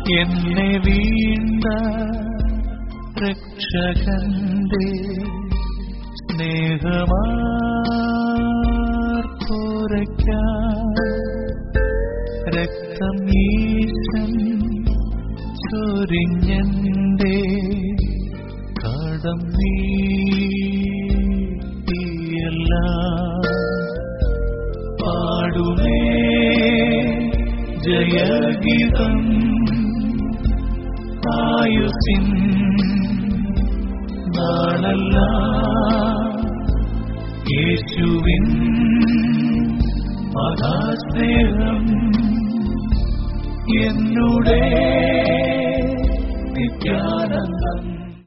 എന്നെ വീണ്ട രക്ഷകന്റെ സ്നേഹമാർപ്പോരയ്ക്കാൻ രക്തം ഈശൻ ചൊരിഞ്ഞന്റെ കടം നീട്ടിയല്ല പാടുമേ ജയഗീതം ആയുസിൻ നാളല്ല യേശുവിൻ മഹാസ്നേഹം എന്നുടെ നിത്യാനന്ദം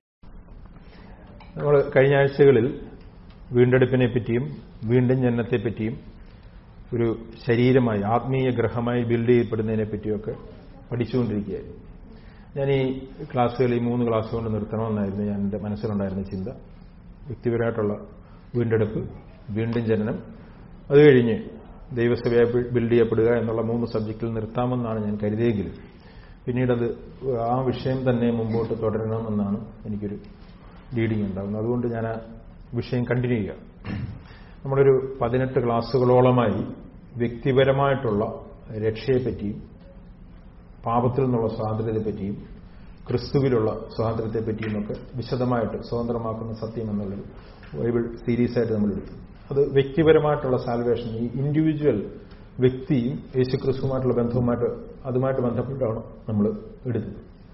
നമ്മൾ കഴിഞ്ഞ ആഴ്ചകളിൽ വീണ്ടെടുപ്പിനെ പറ്റിയും വീണ്ടും ജനനത്തെ പറ്റിയും ഒരു ശരീരമായി ആത്മീയ ഗ്രഹമായി ബിൽഡ് ചെയ്യപ്പെടുന്നതിനെ പറ്റിയൊക്കെ പഠിച്ചുകൊണ്ടിരിക്കുകയായിരുന്നു ഞാൻ ഈ ക്ലാസ്സുകൾ ഈ മൂന്ന് ക്ലാസ് കൊണ്ട് നിർത്തണമെന്നായിരുന്നു ഞാൻ എൻ്റെ മനസ്സിലുണ്ടായിരുന്ന ചിന്ത വ്യക്തിപരമായിട്ടുള്ള വീണ്ടെടുപ്പ് വീണ്ടും ജനനം അത് കഴിഞ്ഞ് ദൈവസഭയെ ബിൽഡ് ചെയ്യപ്പെടുക എന്നുള്ള മൂന്ന് സബ്ജക്റ്റിൽ നിർത്താമെന്നാണ് ഞാൻ കരുതിയെങ്കിലും പിന്നീടത് ആ വിഷയം തന്നെ മുമ്പോട്ട് തുടരണമെന്നാണ് എനിക്കൊരു ലീഡിങ് ഉണ്ടാകുന്നത് അതുകൊണ്ട് ഞാൻ ആ വിഷയം കണ്ടിന്യൂ ചെയ്യുക നമ്മളൊരു പതിനെട്ട് ക്ലാസ്സുകളോളമായി വ്യക്തിപരമായിട്ടുള്ള രക്ഷയെപ്പറ്റിയും പാപത്തിൽ നിന്നുള്ള സ്വാതന്ത്ര്യത്തെപ്പറ്റിയും ക്രിസ്തുവിലുള്ള സ്വാതന്ത്ര്യത്തെപ്പറ്റിയും ഒക്കെ വിശദമായിട്ട് സ്വതന്ത്രമാക്കുന്ന സത്യം എന്നുള്ളൊരു ബൈബിൾ സീരീസായിട്ട് നമ്മൾ എടുത്തു അത് വ്യക്തിപരമായിട്ടുള്ള സാൽവേഷൻ ഈ ഇൻഡിവിജ്വൽ വ്യക്തിയും യേശു ക്രിസ്തുവുമായിട്ടുള്ള ബന്ധവുമായിട്ട് അതുമായിട്ട് ബന്ധപ്പെട്ടാണ് നമ്മൾ എടുത്തത്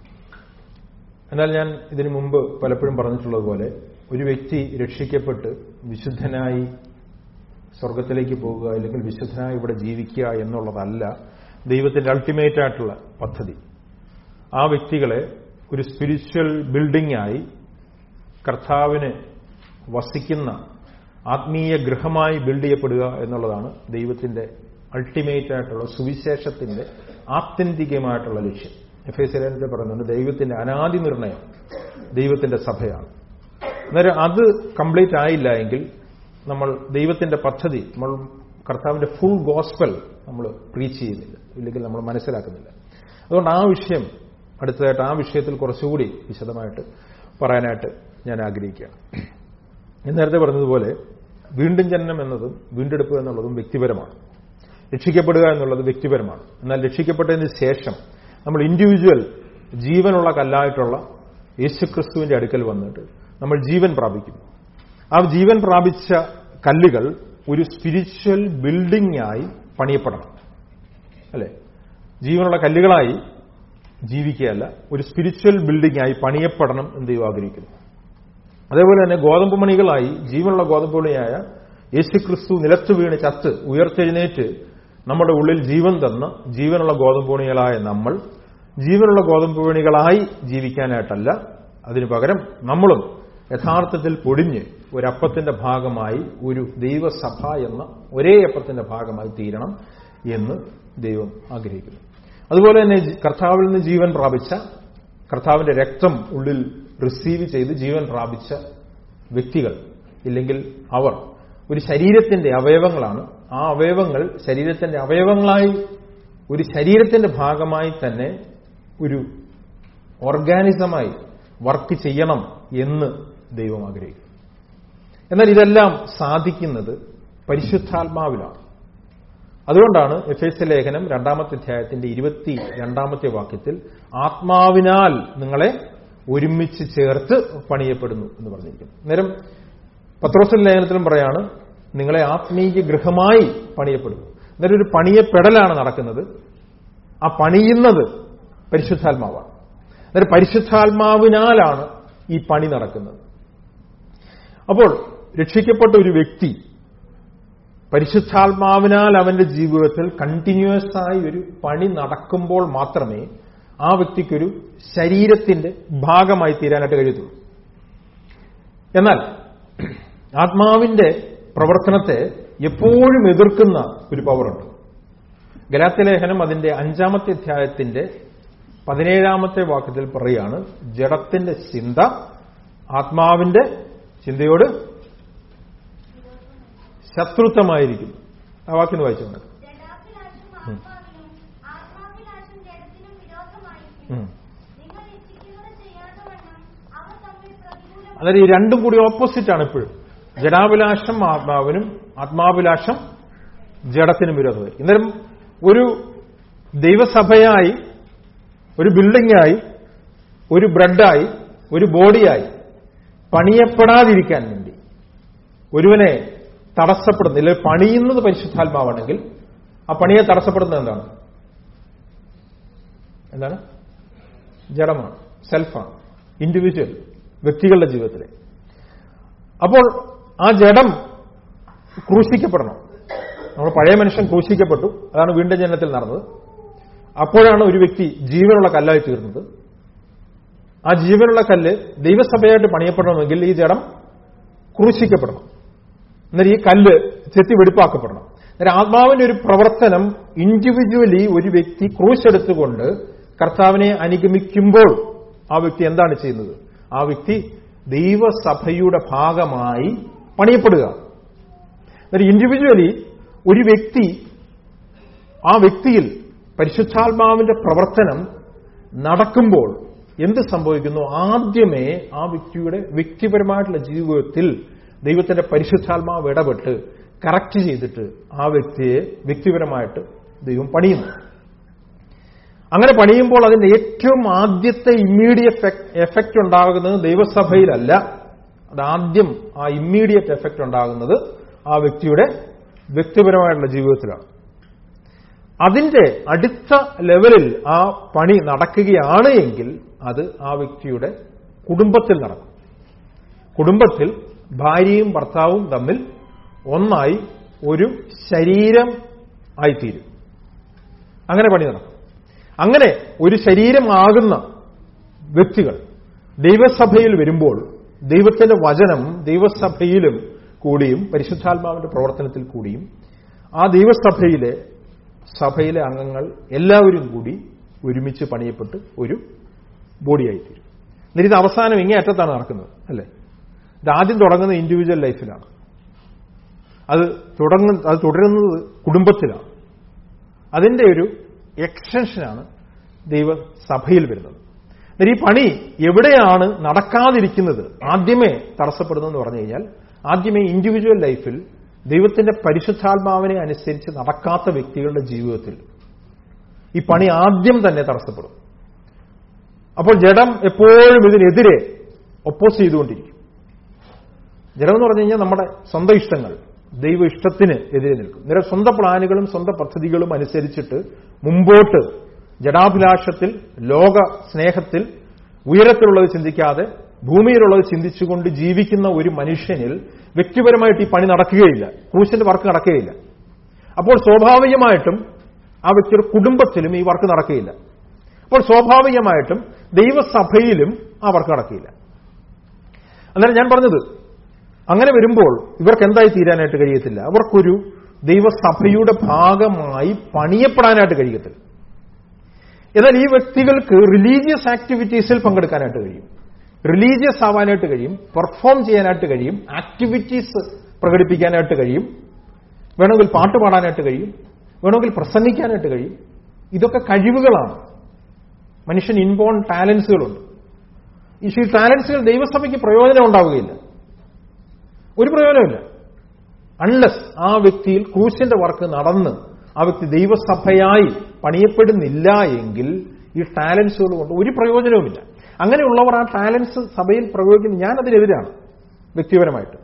എന്നാൽ ഞാൻ ഇതിനു മുമ്പ് പലപ്പോഴും പറഞ്ഞിട്ടുള്ളതുപോലെ ഒരു വ്യക്തി രക്ഷിക്കപ്പെട്ട് വിശുദ്ധനായി സ്വർഗത്തിലേക്ക് പോകുക അല്ലെങ്കിൽ വിശുദ്ധനായി ഇവിടെ ജീവിക്കുക എന്നുള്ളതല്ല ദൈവത്തിന്റെ അൾട്ടിമേറ്റ് ആയിട്ടുള്ള പദ്ധതി ആ വ്യക്തികളെ ഒരു സ്പിരിച്വൽ ബിൽഡിംഗ് ആയി കർത്താവിന് വസിക്കുന്ന ആത്മീയ ഗൃഹമായി ബിൽഡ് ചെയ്യപ്പെടുക എന്നുള്ളതാണ് ദൈവത്തിന്റെ അൾട്ടിമേറ്റ് ആയിട്ടുള്ള സുവിശേഷത്തിന്റെ ആത്യന്തികമായിട്ടുള്ള ലക്ഷ്യം എഫ് എസ് ലേനത്തിൽ പറയുന്നുണ്ട് ദൈവത്തിന്റെ അനാദി നിർണയം ദൈവത്തിന്റെ സഭയാണ് അന്നേരം അത് കംപ്ലീറ്റ് ആയില്ല എങ്കിൽ നമ്മൾ ദൈവത്തിന്റെ പദ്ധതി നമ്മൾ കർത്താവിന്റെ ഫുൾ ഗോസ്പൽ നമ്മൾ പ്രീച്ച് ചെയ്യുന്നില്ല ഇല്ലെങ്കിൽ നമ്മൾ മനസ്സിലാക്കുന്നില്ല അതുകൊണ്ട് ആ വിഷയം അടുത്തതായിട്ട് ആ വിഷയത്തിൽ കുറച്ചുകൂടി വിശദമായിട്ട് പറയാനായിട്ട് ഞാൻ ആഗ്രഹിക്കുകയാണ് ഞാൻ നേരത്തെ പറഞ്ഞതുപോലെ വീണ്ടും ജനനം എന്നതും വീണ്ടെടുപ്പ് എന്നുള്ളതും വ്യക്തിപരമാണ് രക്ഷിക്കപ്പെടുക എന്നുള്ളത് വ്യക്തിപരമാണ് എന്നാൽ രക്ഷിക്കപ്പെട്ടതിന് ശേഷം നമ്മൾ ഇൻഡിവിജ്വൽ ജീവനുള്ള കല്ലായിട്ടുള്ള യേശുക്രിസ്തുവിന്റെ അടുക്കൽ വന്നിട്ട് നമ്മൾ ജീവൻ പ്രാപിക്കുന്നു ആ ജീവൻ പ്രാപിച്ച കല്ലുകൾ ഒരു സ്പിരിച്വൽ ബിൽഡിംഗ് ആയി പണിയപ്പെടണം അല്ലെ ജീവനുള്ള കല്ലുകളായി ജീവിക്കുകയല്ല ഒരു സ്പിരിച്വൽ ബിൽഡിംഗ് ആയി പണിയപ്പെടണം എന്ന് ദൈവം ആഗ്രഹിക്കുന്നു അതേപോലെ തന്നെ ഗോതമ്പ് മണികളായി ജീവനുള്ള ഗോതമ്പ് മണിയായ യേശുക്രിസ്തു നിലത്ത് വീണ് ചത്ത് ഉയർത്തെഴുന്നേറ്റ് നമ്മുടെ ഉള്ളിൽ ജീവൻ തന്ന ജീവനുള്ള ഗോതമ്പ് മണികളായ നമ്മൾ ജീവനുള്ള ഗോതമ്പ് മണികളായി ജീവിക്കാനായിട്ടല്ല അതിനു പകരം നമ്മളും യഥാർത്ഥത്തിൽ പൊടിഞ്ഞ് ഒരപ്പത്തിന്റെ ഭാഗമായി ഒരു ദൈവസഭ എന്ന ഒരേ അപ്പത്തിന്റെ ഭാഗമായി തീരണം എന്ന് ദൈവം ആഗ്രഹിക്കുന്നു അതുപോലെ തന്നെ കർത്താവിൽ നിന്ന് ജീവൻ പ്രാപിച്ച കർത്താവിന്റെ രക്തം ഉള്ളിൽ റിസീവ് ചെയ്ത് ജീവൻ പ്രാപിച്ച വ്യക്തികൾ ഇല്ലെങ്കിൽ അവർ ഒരു ശരീരത്തിന്റെ അവയവങ്ങളാണ് ആ അവയവങ്ങൾ ശരീരത്തിന്റെ അവയവങ്ങളായി ഒരു ശരീരത്തിന്റെ ഭാഗമായി തന്നെ ഒരു ഓർഗാനിസമായി വർക്ക് ചെയ്യണം എന്ന് ദൈവം ആഗ്രഹിക്കുന്നു എന്നാൽ ഇതെല്ലാം സാധിക്കുന്നത് പരിശുദ്ധാത്മാവിലാണ് അതുകൊണ്ടാണ് എഫ് എസ് ലേഖനം രണ്ടാമത്തെ അധ്യായത്തിന്റെ ഇരുപത്തി രണ്ടാമത്തെ വാക്യത്തിൽ ആത്മാവിനാൽ നിങ്ങളെ ഒരുമിച്ച് ചേർത്ത് പണിയപ്പെടുന്നു എന്ന് പറഞ്ഞിരിക്കുന്നു നേരം പത്രോസൽ ലേഖനത്തിലും പറയാണ് നിങ്ങളെ ആത്മീയ ഗൃഹമായി പണിയപ്പെടുന്നു അന്നേരം ഒരു പണിയപ്പെടലാണ് നടക്കുന്നത് ആ പണിയുന്നത് പരിശുദ്ധാത്മാവാണ് അന്നേരം പരിശുദ്ധാത്മാവിനാലാണ് ഈ പണി നടക്കുന്നത് അപ്പോൾ രക്ഷിക്കപ്പെട്ട ഒരു വ്യക്തി പരിശുദ്ധാത്മാവിനാൽ അവന്റെ ജീവിതത്തിൽ കണ്ടിന്യൂസ് ആയി ഒരു പണി നടക്കുമ്പോൾ മാത്രമേ ആ വ്യക്തിക്കൊരു ശരീരത്തിന്റെ ഭാഗമായി തീരാനായിട്ട് കഴിയത്തുള്ളൂ എന്നാൽ ആത്മാവിന്റെ പ്രവർത്തനത്തെ എപ്പോഴും എതിർക്കുന്ന ഒരു പവറുണ്ട് ഗലാത്യലേഖനം അതിന്റെ അഞ്ചാമത്തെ അധ്യായത്തിന്റെ പതിനേഴാമത്തെ വാക്യത്തിൽ പറയുകയാണ് ജഡത്തിന്റെ ചിന്ത ആത്മാവിന്റെ ചിന്തയോട് ശത്രുത്വമായിരിക്കുന്നു ആ വാക്യം വായിച്ചു ജഡാഭിലാഷം ആത്മാവിനും ആത്മാഭിലാഷം ജഡത്തിനും വിരോധമായിരിക്കുന്നു ഉം. നിങ്ങൾ ഇച്ഛിക്കുന്നത് ചെയ്യാത്തവണ്ണം അവ തമ്മിൽ പ്രതികൂലം അതായത് ഈ രണ്ടും കൂടി ഓപ്പോസിറ്റ് ആണ് ഇപ്പോഴും ജഡാഭിലാഷം ആത്മാവിനും ആത്മാഭിലാഷം ജഡത്തിനും വിരോധമായി ഇന്നേരം ഒരു ദൈവസഭയായി ഒരു ബിൽഡിംഗായി ഒരു ബ്രെഡായി ഒരു ബോഡിയായി പണിയപ്പെടാതിരിക്കാൻ വേണ്ടി ഒരുവനെ തടസ്സപ്പെടുന്ന അല്ലെങ്കിൽ പണിയുന്നത് പരിശുദ്ധാത്മാവാണെങ്കിൽ ആ പണിയെ തടസ്സപ്പെടുന്നത് എന്താണ് എന്താണ് ജഡമാണ് സെൽഫാണ് ഇൻഡിവിജ്വൽ വ്യക്തികളുടെ ജീവിതത്തിലെ അപ്പോൾ ആ ജഡം ക്രൂശിക്കപ്പെടണം നമ്മൾ പഴയ മനുഷ്യൻ ക്രൂശിക്കപ്പെട്ടു അതാണ് വീണ്ടും ജനനത്തിൽ നടന്നത് അപ്പോഴാണ് ഒരു വ്യക്തി ജീവനുള്ള കല്ലായി തീർന്നത് ആ ജീവനുള്ള കല്ല് ദൈവസഭയായിട്ട് പണിയപ്പെടണമെങ്കിൽ ഈ ജഡം ക്രൂശിക്കപ്പെടണം എന്നാൽ ഈ കല്ല് ചെത്തി വെടിപ്പാക്കപ്പെടണം എന്നാൽ ആത്മാവിന്റെ ഒരു പ്രവർത്തനം ഇൻഡിവിജ്വലി ഒരു വ്യക്തി ക്രൂശ് എടുത്തുകൊണ്ട് കർത്താവിനെ അനുഗമിക്കുമ്പോൾ ആ വ്യക്തി എന്താണ് ചെയ്യുന്നത് ആ വ്യക്തി ദൈവസഭയുടെ ഭാഗമായി പണിയപ്പെടുക എന്നാൽ ഇൻഡിവിജ്വലി ഒരു വ്യക്തി ആ വ്യക്തിയിൽ പരിശുദ്ധാത്മാവിന്റെ പ്രവർത്തനം നടക്കുമ്പോൾ എന്ത് സംഭവിക്കുന്നു ആദ്യമേ ആ വ്യക്തിയുടെ വ്യക്തിപരമായിട്ടുള്ള ജീവിതത്തിൽ ദൈവത്തിന്റെ പരിശുദ്ധാത്മാവ് ഇടപെട്ട് കറക്റ്റ് ചെയ്തിട്ട് ആ വ്യക്തിയെ വ്യക്തിപരമായിട്ട് ദൈവം പണിയുന്നു അങ്ങനെ പണിയുമ്പോൾ അതിന്റെ ഏറ്റവും ആദ്യത്തെ ഇമ്മീഡിയറ്റ് എഫക്റ്റ് ഉണ്ടാകുന്നത് ദൈവസഭയിലല്ല അത് ആദ്യം ആ ഇമ്മീഡിയറ്റ് എഫക്റ്റ് ഉണ്ടാകുന്നത് ആ വ്യക്തിയുടെ വ്യക്തിപരമായിട്ടുള്ള ജീവിതത്തിലാണ് അതിന്റെ അടുത്ത ലെവലിൽ ആ പണി നടക്കുകയാണ് എങ്കിൽ അത് ആ വ്യക്തിയുടെ കുടുംബത്തിൽ നടക്കും കുടുംബത്തിൽ ഭാര്യയും ഭർത്താവും തമ്മിൽ ഒന്നായി ഒരു ശരീരം ആയിത്തീരും അങ്ങനെ പണി നടക്കും അങ്ങനെ ഒരു ശരീരമാകുന്ന വ്യക്തികൾ ദൈവസഭയിൽ വരുമ്പോൾ ദൈവത്തിന്റെ വചനം ദൈവസഭയിലും കൂടിയും പരിശുദ്ധാത്മാവിന്റെ പ്രവർത്തനത്തിൽ കൂടിയും ആ ദൈവസഭയിലെ സഭയിലെ അംഗങ്ങൾ എല്ലാവരും കൂടി ഒരുമിച്ച് പണിയപ്പെട്ട് ഒരു ബോഡിയായിത്തീരും എന്നിട്ട് ഇത് അവസാനം ഇങ്ങേ അറ്റത്താണ് നടക്കുന്നത് അല്ലേ ഇത് ആദ്യം തുടങ്ങുന്നത് ഇൻഡിവിജ്വൽ ലൈഫിലാണ് അത് തുടങ്ങുന്ന അത് തുടരുന്നത് കുടുംബത്തിലാണ് അതിന്റെ ഒരു എക്സ്റ്റൻഷനാണ് ദൈവസഭയിൽ വരുന്നത് എന്നാൽ ഈ പണി എവിടെയാണ് നടക്കാതിരിക്കുന്നത് ആദ്യമേ തടസ്സപ്പെടുന്നതെന്ന് പറഞ്ഞു കഴിഞ്ഞാൽ ആദ്യമേ ഇൻഡിവിജ്വൽ ലൈഫിൽ ദൈവത്തിന്റെ പരിശുദ്ധാത്മാവിനെ അനുസരിച്ച് നടക്കാത്ത വ്യക്തികളുടെ ജീവിതത്തിൽ ഈ പണി ആദ്യം തന്നെ തടസ്സപ്പെടും അപ്പോൾ ജഡം എപ്പോഴും ഇതിനെതിരെ ഒപ്പോസ് ചെയ്തുകൊണ്ടിരിക്കും ജഡം എന്ന് പറഞ്ഞു കഴിഞ്ഞാൽ നമ്മുടെ സ്വന്തം ഇഷ്ടങ്ങൾ ദൈവ ഇഷ്ടത്തിന് എതിരെ നിൽക്കും നിര സ്വന്തം പ്ലാനുകളും സ്വന്തം പദ്ധതികളും അനുസരിച്ചിട്ട് മുമ്പോട്ട് ജഡാഭിലാഷത്തിൽ ലോക സ്നേഹത്തിൽ ഉയരത്തിലുള്ളത് ചിന്തിക്കാതെ ഭൂമിയിലുള്ളത് ചിന്തിച്ചുകൊണ്ട് ജീവിക്കുന്ന ഒരു മനുഷ്യനിൽ വ്യക്തിപരമായിട്ട് ഈ പണി നടക്കുകയില്ല ക്രൂശിന്റെ വർക്ക് നടക്കുകയില്ല അപ്പോൾ സ്വാഭാവികമായിട്ടും ആ വ്യക്തിയുടെ കുടുംബത്തിലും ഈ വർക്ക് നടക്കുകയില്ല അപ്പോൾ സ്വാഭാവികമായിട്ടും ദൈവസഭയിലും ആ വർക്ക് നടക്കുകയില്ല അന്നേരം ഞാൻ പറഞ്ഞത് അങ്ങനെ വരുമ്പോൾ ഇവർക്ക് എന്തായി തീരാനായിട്ട് കഴിയത്തില്ല അവർക്കൊരു ദൈവസഭയുടെ ഭാഗമായി പണിയപ്പെടാനായിട്ട് കഴിയത്തില്ല എന്നാൽ ഈ വ്യക്തികൾക്ക് റിലീജിയസ് ആക്ടിവിറ്റീസിൽ പങ്കെടുക്കാനായിട്ട് കഴിയും റിലീജിയസ് ആവാനായിട്ട് കഴിയും പെർഫോം ചെയ്യാനായിട്ട് കഴിയും ആക്ടിവിറ്റീസ് പ്രകടിപ്പിക്കാനായിട്ട് കഴിയും വേണമെങ്കിൽ പാട്ട് പാടാനായിട്ട് കഴിയും വേണമെങ്കിൽ പ്രസംഗിക്കാനായിട്ട് കഴിയും ഇതൊക്കെ കഴിവുകളാണ് മനുഷ്യൻ ഇൻബോൺ ടാലൻസുകളുണ്ട് ഈ ടാലൻസുകൾ ദൈവസഭയ്ക്ക് പ്രയോജനം ഉണ്ടാവുകയില്ല ഒരു പ്രയോജനമില്ല അൺലെസ് ആ വ്യക്തിയിൽ ക്രൂശിന്റെ വർക്ക് നടന്ന് ആ വ്യക്തി ദൈവസഭയായി പണിയപ്പെടുന്നില്ല എങ്കിൽ ഈ ടാലൻസുകൾ കൊണ്ട് ഒരു പ്രയോജനവുമില്ല അങ്ങനെയുള്ളവർ ആ ടാലൻസ് സഭയിൽ പ്രയോഗിക്കുന്നത് ഞാൻ അതിനെതിരാണ് വ്യക്തിപരമായിട്ട്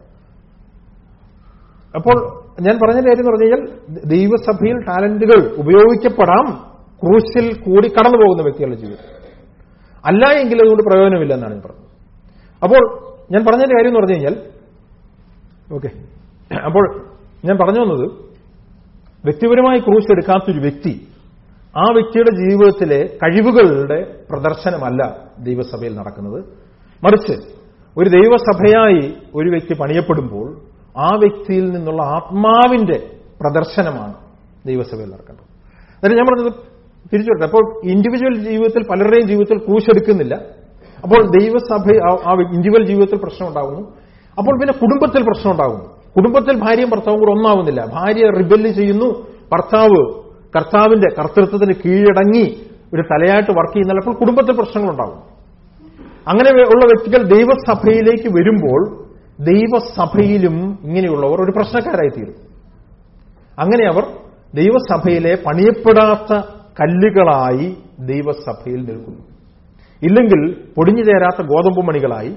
അപ്പോൾ ഞാൻ പറഞ്ഞ കാര്യം എന്ന് പറഞ്ഞു കഴിഞ്ഞാൽ ദൈവസഭയിൽ ടാലന്റുകൾ ഉപയോഗിക്കപ്പെടാം ക്രൂശിൽ കൂടി കടന്നു പോകുന്ന വ്യക്തികളുടെ ജീവിതം അല്ല എങ്കിൽ അതുകൊണ്ട് പ്രയോജനമില്ല എന്നാണ് ഞാൻ പറഞ്ഞത് അപ്പോൾ ഞാൻ പറഞ്ഞതിന്റെ കാര്യം എന്ന് പറഞ്ഞു കഴിഞ്ഞാൽ ഓക്കെ അപ്പോൾ ഞാൻ പറഞ്ഞു വന്നത് വ്യക്തിപരമായി ക്രൂശ് എടുക്കാത്തൊരു വ്യക്തി ആ വ്യക്തിയുടെ ജീവിതത്തിലെ കഴിവുകളുടെ പ്രദർശനമല്ല ദൈവസഭയിൽ നടക്കുന്നത് മറിച്ച് ഒരു ദൈവസഭയായി ഒരു വ്യക്തി പണിയപ്പെടുമ്പോൾ ആ വ്യക്തിയിൽ നിന്നുള്ള ആത്മാവിന്റെ പ്രദർശനമാണ് ദൈവസഭയിൽ നടക്കേണ്ടത് അതായത് ഞാൻ പറഞ്ഞത് തിരിച്ചു വരട്ടെ അപ്പോൾ ഇൻഡിവിജ്വൽ ജീവിതത്തിൽ പലരുടെയും ജീവിതത്തിൽ ക്രൂശെടുക്കുന്നില്ല അപ്പോൾ ദൈവസഭ ആ ഇൻഡിവിജ്വൽ ജീവിതത്തിൽ പ്രശ്നം ഉണ്ടാകുന്നു അപ്പോൾ പിന്നെ കുടുംബത്തിൽ പ്രശ്നം ഉണ്ടാകുന്നു കുടുംബത്തിൽ ഭാര്യയും ഭർത്താവും കൂടെ ഒന്നാവുന്നില്ല ഭാര്യ റിബല്ല് ചെയ്യുന്നു ഭർത്താവ് കർത്താവിന്റെ കർത്തൃത്വത്തിന് കീഴടങ്ങി ഒരു തലയായിട്ട് വർക്ക് ചെയ്യുന്ന ചിലപ്പോൾ കുടുംബത്തിൽ പ്രശ്നങ്ങളുണ്ടാകും അങ്ങനെ ഉള്ള വ്യക്തികൾ ദൈവസഭയിലേക്ക് വരുമ്പോൾ ദൈവസഭയിലും ഇങ്ങനെയുള്ളവർ ഒരു പ്രശ്നക്കാരായി തീരും അങ്ങനെ അവർ ദൈവസഭയിലെ പണിയപ്പെടാത്ത കല്ലുകളായി ദൈവസഭയിൽ നിൽക്കുന്നു ഇല്ലെങ്കിൽ പൊടിഞ്ഞു ചേരാത്ത ഗോതമ്പ് മണികളായി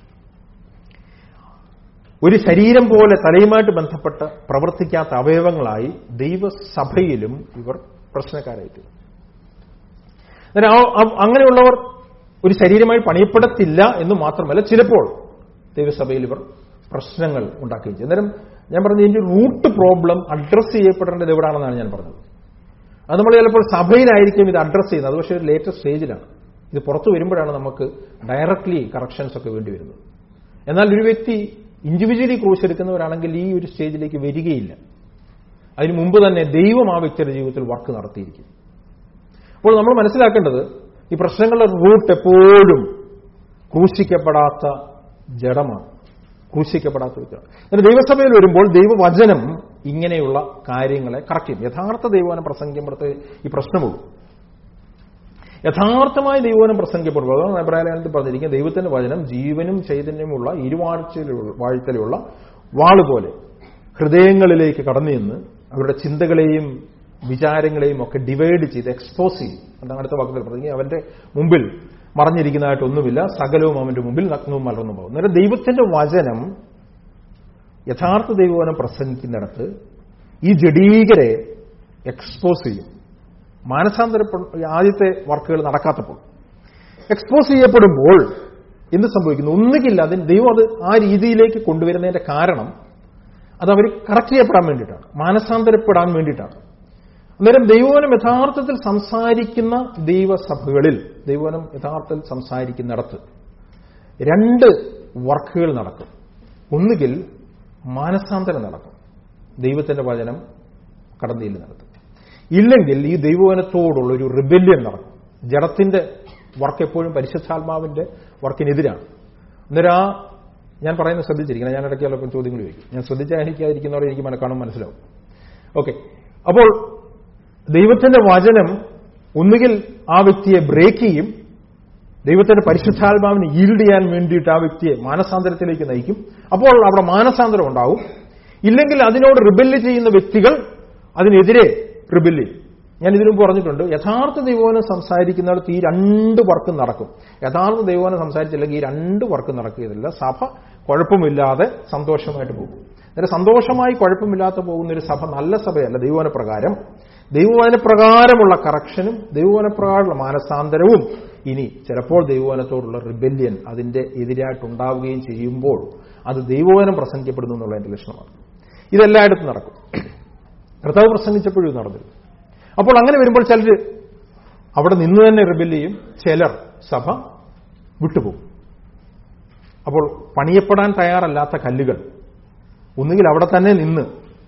ഒരു ശരീരം പോലെ തലയുമായിട്ട് ബന്ധപ്പെട്ട് പ്രവർത്തിക്കാത്ത അവയവങ്ങളായി ദൈവസഭയിലും ഇവർ പ്രശ്നക്കാരായി തീരും അന്നേരം ആ- ആ- അങ്ങനെയുള്ളവർ ഒരു ശരീരമായി പണിയപ്പെടത്തില്ല എന്ന് മാത്രമല്ല ചിലപ്പോൾ ദൈവസഭയിൽ ഇവർ പ്രശ്നങ്ങൾ ഉണ്ടാക്കുകയും ചെയ്യും അന്നേരം ഞാൻ പറഞ്ഞ ഇതിന്റെ റൂട്ട് പ്രോബ്ലം അഡ്രസ്സ് ചെയ്യപ്പെടേണ്ടത് എവിടാണെന്നാണ് ഞാൻ പറഞ്ഞത് അത് നമ്മൾ ചിലപ്പോൾ സഭയിലായിരിക്കും ഇത് അഡ്രസ്സ് ചെയ്യുന്നത് അത് പക്ഷേ ഒരു ലേറ്റസ്റ്റ് സ്റ്റേജിലാണ് ഇത് പുറത്തു വരുമ്പോഴാണ് നമുക്ക് ഡയറക്ട്ലി കറക്ഷൻസ് ഒക്കെ വേണ്ടി വരുന്നത് എന്നാൽ ഒരു വ്യക്തി ഇൻഡിവിജ്വലി ക്രൂശ് എടുക്കുന്നവരാണെങ്കിൽ ഈ ഒരു സ്റ്റേജിലേക്ക് വരികയില്ല അതിനു മുമ്പ് തന്നെ ദൈവം ആ വ്യക്തിയുടെ ജീവിതത്തിൽ വർക്ക് നടത്തിയിരിക്കും അപ്പോൾ നമ്മൾ മനസ്സിലാക്കേണ്ടത് ഈ പ്രശ്നങ്ങളുടെ റൂട്ട് എപ്പോഴും ക്രൂശിക്കപ്പെടാത്ത ജഡമാണ് ക്രൂശിക്കപ്പെടാത്ത വ്യക്തിയാണ് എന്നാൽ ദൈവസഭയിൽ വരുമ്പോൾ ദൈവവചനം ഇങ്ങനെയുള്ള കാര്യങ്ങളെ കറക്റ്റ് ചെയ്യും യഥാർത്ഥ ദൈവവനം പ്രസംഗിക്കുമ്പോഴത്തെ ഈ പ്രശ്നമുള്ളൂ യഥാർത്ഥമായി ദൈവവനം പ്രസംഗിക്കപ്പെടുമ്പോൾ അതാണ് അഭിപ്രായത്തിൽ പറഞ്ഞിരിക്കുന്നത് ദൈവത്തിന്റെ വചനം ജീവനും ചൈതന്യമുള്ള ഇരുവാഴ്ചയിലുള്ള വാഴ്ത്തലുള്ള വാള് പോലെ ഹൃദയങ്ങളിലേക്ക് കടന്നു ചെന്ന് അവരുടെ ചിന്തകളെയും വിചാരങ്ങളെയും ഒക്കെ ഡിവൈഡ് ചെയ്ത് എക്സ്പോസ് ചെയ്യും അതാണ് അടുത്ത വാക്കുകൾ പറഞ്ഞെങ്കിൽ അവന്റെ മുമ്പിൽ മറഞ്ഞിരിക്കുന്നതായിട്ടൊന്നുമില്ല സകലവും അവന്റെ മുമ്പിൽ നഗ്നവും മലർന്നു പോകും അന്നേരം ദൈവത്തിന്റെ വചനം യഥാർത്ഥ ദൈവവനം പ്രസംഗിക്കുന്നിടത്ത് ഈ ജഡീകരെ എക്സ്പോസ് ചെയ്യും മാനസാന്തരപ്പെ ആദ്യത്തെ വർക്കുകൾ നടക്കാത്തപ്പോൾ എക്സ്പോസ് ചെയ്യപ്പെടുമ്പോൾ എന്ത് സംഭവിക്കുന്നു ഒന്നുകില്ല അതിന് ദൈവം അത് ആ രീതിയിലേക്ക് കൊണ്ടുവരുന്നതിന്റെ കാരണം അത് അവർ കറക്റ്റ് ചെയ്യപ്പെടാൻ വേണ്ടിയിട്ടാണ് മാനസാന്തരപ്പെടാൻ വേണ്ടിയിട്ടാണ് അന്നേരം ദൈവവനം യഥാർത്ഥത്തിൽ സംസാരിക്കുന്ന ദൈവസഭകളിൽ ദൈവവനം യഥാർത്ഥത്തിൽ സംസാരിക്കുന്നിടത്ത് രണ്ട് വർക്കുകൾ നടക്കും ഒന്നുകിൽ മാനസാന്തരം നടക്കും ദൈവത്തിന്റെ വചനം കടന്നയിൽ നടത്തും ഇല്ലെങ്കിൽ ഈ ദൈവവനത്തോടുള്ള ഒരു റിബല്യൻ നടക്കും ജഡത്തിന്റെ വർക്ക് എപ്പോഴും പരിശുദ്ധാത്മാവിന്റെ വർക്കിനെതിരാണ് അന്നേരം ആ ഞാൻ പറയുന്നത് ശ്രദ്ധിച്ചിരിക്കണം ഞാൻ ഇടയ്ക്ക് ചിലപ്പോൾ ചോദ്യങ്ങൾ ചോദിക്കും ഞാൻ ശ്രദ്ധിച്ചായിരിക്കുന്നവരെ എനിക്ക് മനക്കാണും മനസ്സിലാവും ഓക്കെ അപ്പോൾ ദൈവത്തിന്റെ വചനം ഒന്നുകിൽ ആ വ്യക്തിയെ ബ്രേക്ക് ചെയ്യും ദൈവത്തിന്റെ പരിശുദ്ധാത്മാവിന് ഈൽഡ് ചെയ്യാൻ വേണ്ടിയിട്ട് ആ വ്യക്തിയെ മാനസാന്തരത്തിലേക്ക് നയിക്കും അപ്പോൾ അവിടെ മാനസാന്തരം ഉണ്ടാവും ഇല്ലെങ്കിൽ അതിനോട് റിബല്ല് ചെയ്യുന്ന വ്യക്തികൾ അതിനെതിരെ റിബല്ല് ചെയ്യും ഞാൻ ഇതിനു മുമ്പ് പറഞ്ഞിട്ടുണ്ട് യഥാർത്ഥ ദൈവവനം സംസാരിക്കുന്നിടത്ത് ഈ രണ്ട് വർക്കും നടക്കും യഥാർത്ഥ ദൈവവനം സംസാരിച്ചില്ലെങ്കിൽ ഈ രണ്ട് വർക്കും നടക്കുകയില്ല സഭ കുഴപ്പമില്ലാതെ സന്തോഷമായിട്ട് പോകും അന്നേരം സന്തോഷമായി കുഴപ്പമില്ലാതെ പോകുന്ന ഒരു സഭ നല്ല സഭയല്ല ദൈവവന പ്രകാരം ദൈവവന പ്രകാരമുള്ള കറക്ഷനും ദൈവവന പ്രകാരമുള്ള മാനസാന്തരവും ഇനി ചിലപ്പോൾ ദൈവവനത്തോടുള്ള റിബല്യൻ അതിന്റെ എതിരായിട്ടുണ്ടാവുകയും ചെയ്യുമ്പോൾ അത് ദൈവവനം പ്രസംഗിക്കപ്പെടുന്നു എന്നുള്ളതിന്റെ ലക്ഷണമാണ് ഇതെല്ലായിടത്തും നടക്കും കർത്താവ് പ്രസംഗിച്ചപ്പോഴും ഇത് നടന്നിരുന്നു അപ്പോൾ അങ്ങനെ വരുമ്പോൾ ചിലർ അവിടെ നിന്ന് തന്നെ റിബൽ ചെയ്യും ചിലർ സഭ വിട്ടുപോകും അപ്പോൾ പണിയപ്പെടാൻ തയ്യാറല്ലാത്ത കല്ലുകൾ ഒന്നുകിൽ അവിടെ തന്നെ നിന്ന്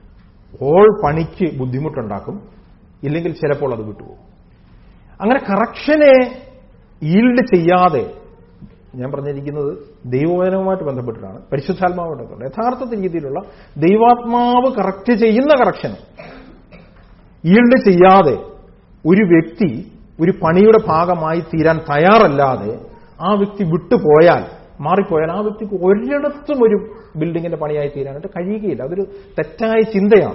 ഓൾ പണിക്ക് ബുദ്ധിമുട്ടുണ്ടാക്കും ഇല്ലെങ്കിൽ ചിലപ്പോൾ അത് വിട്ടുപോകും അങ്ങനെ കറക്ഷനെ ഈൽഡ് ചെയ്യാതെ ഞാൻ പറഞ്ഞിരിക്കുന്നത് ദൈവവചനവുമായിട്ട് ബന്ധപ്പെട്ടിട്ടാണ് പരിശുദ്ധാത്മാവുമായിട്ട് ബന്ധപ്പെട്ട് യഥാർത്ഥ രീതിയിലുള്ള ദൈവാത്മാവ് കറക്റ്റ് ചെയ്യുന്ന കറക്ഷൻ ഈൽഡ് ചെയ്യാതെ ഒരു വ്യക്തി ഒരു പണിയുടെ ഭാഗമായി തീരാൻ തയ്യാറല്ലാതെ ആ വ്യക്തി വിട്ടുപോയാൽ മാറിപ്പോയാൽ ആ വ്യക്തിക്ക് ഒരിടത്തും ഒരു ബിൽഡിങ്ങിന്റെ പണിയായി തീരാനായിട്ട് കഴിയുകയില്ല അതൊരു തെറ്റായ ചിന്തയാണ്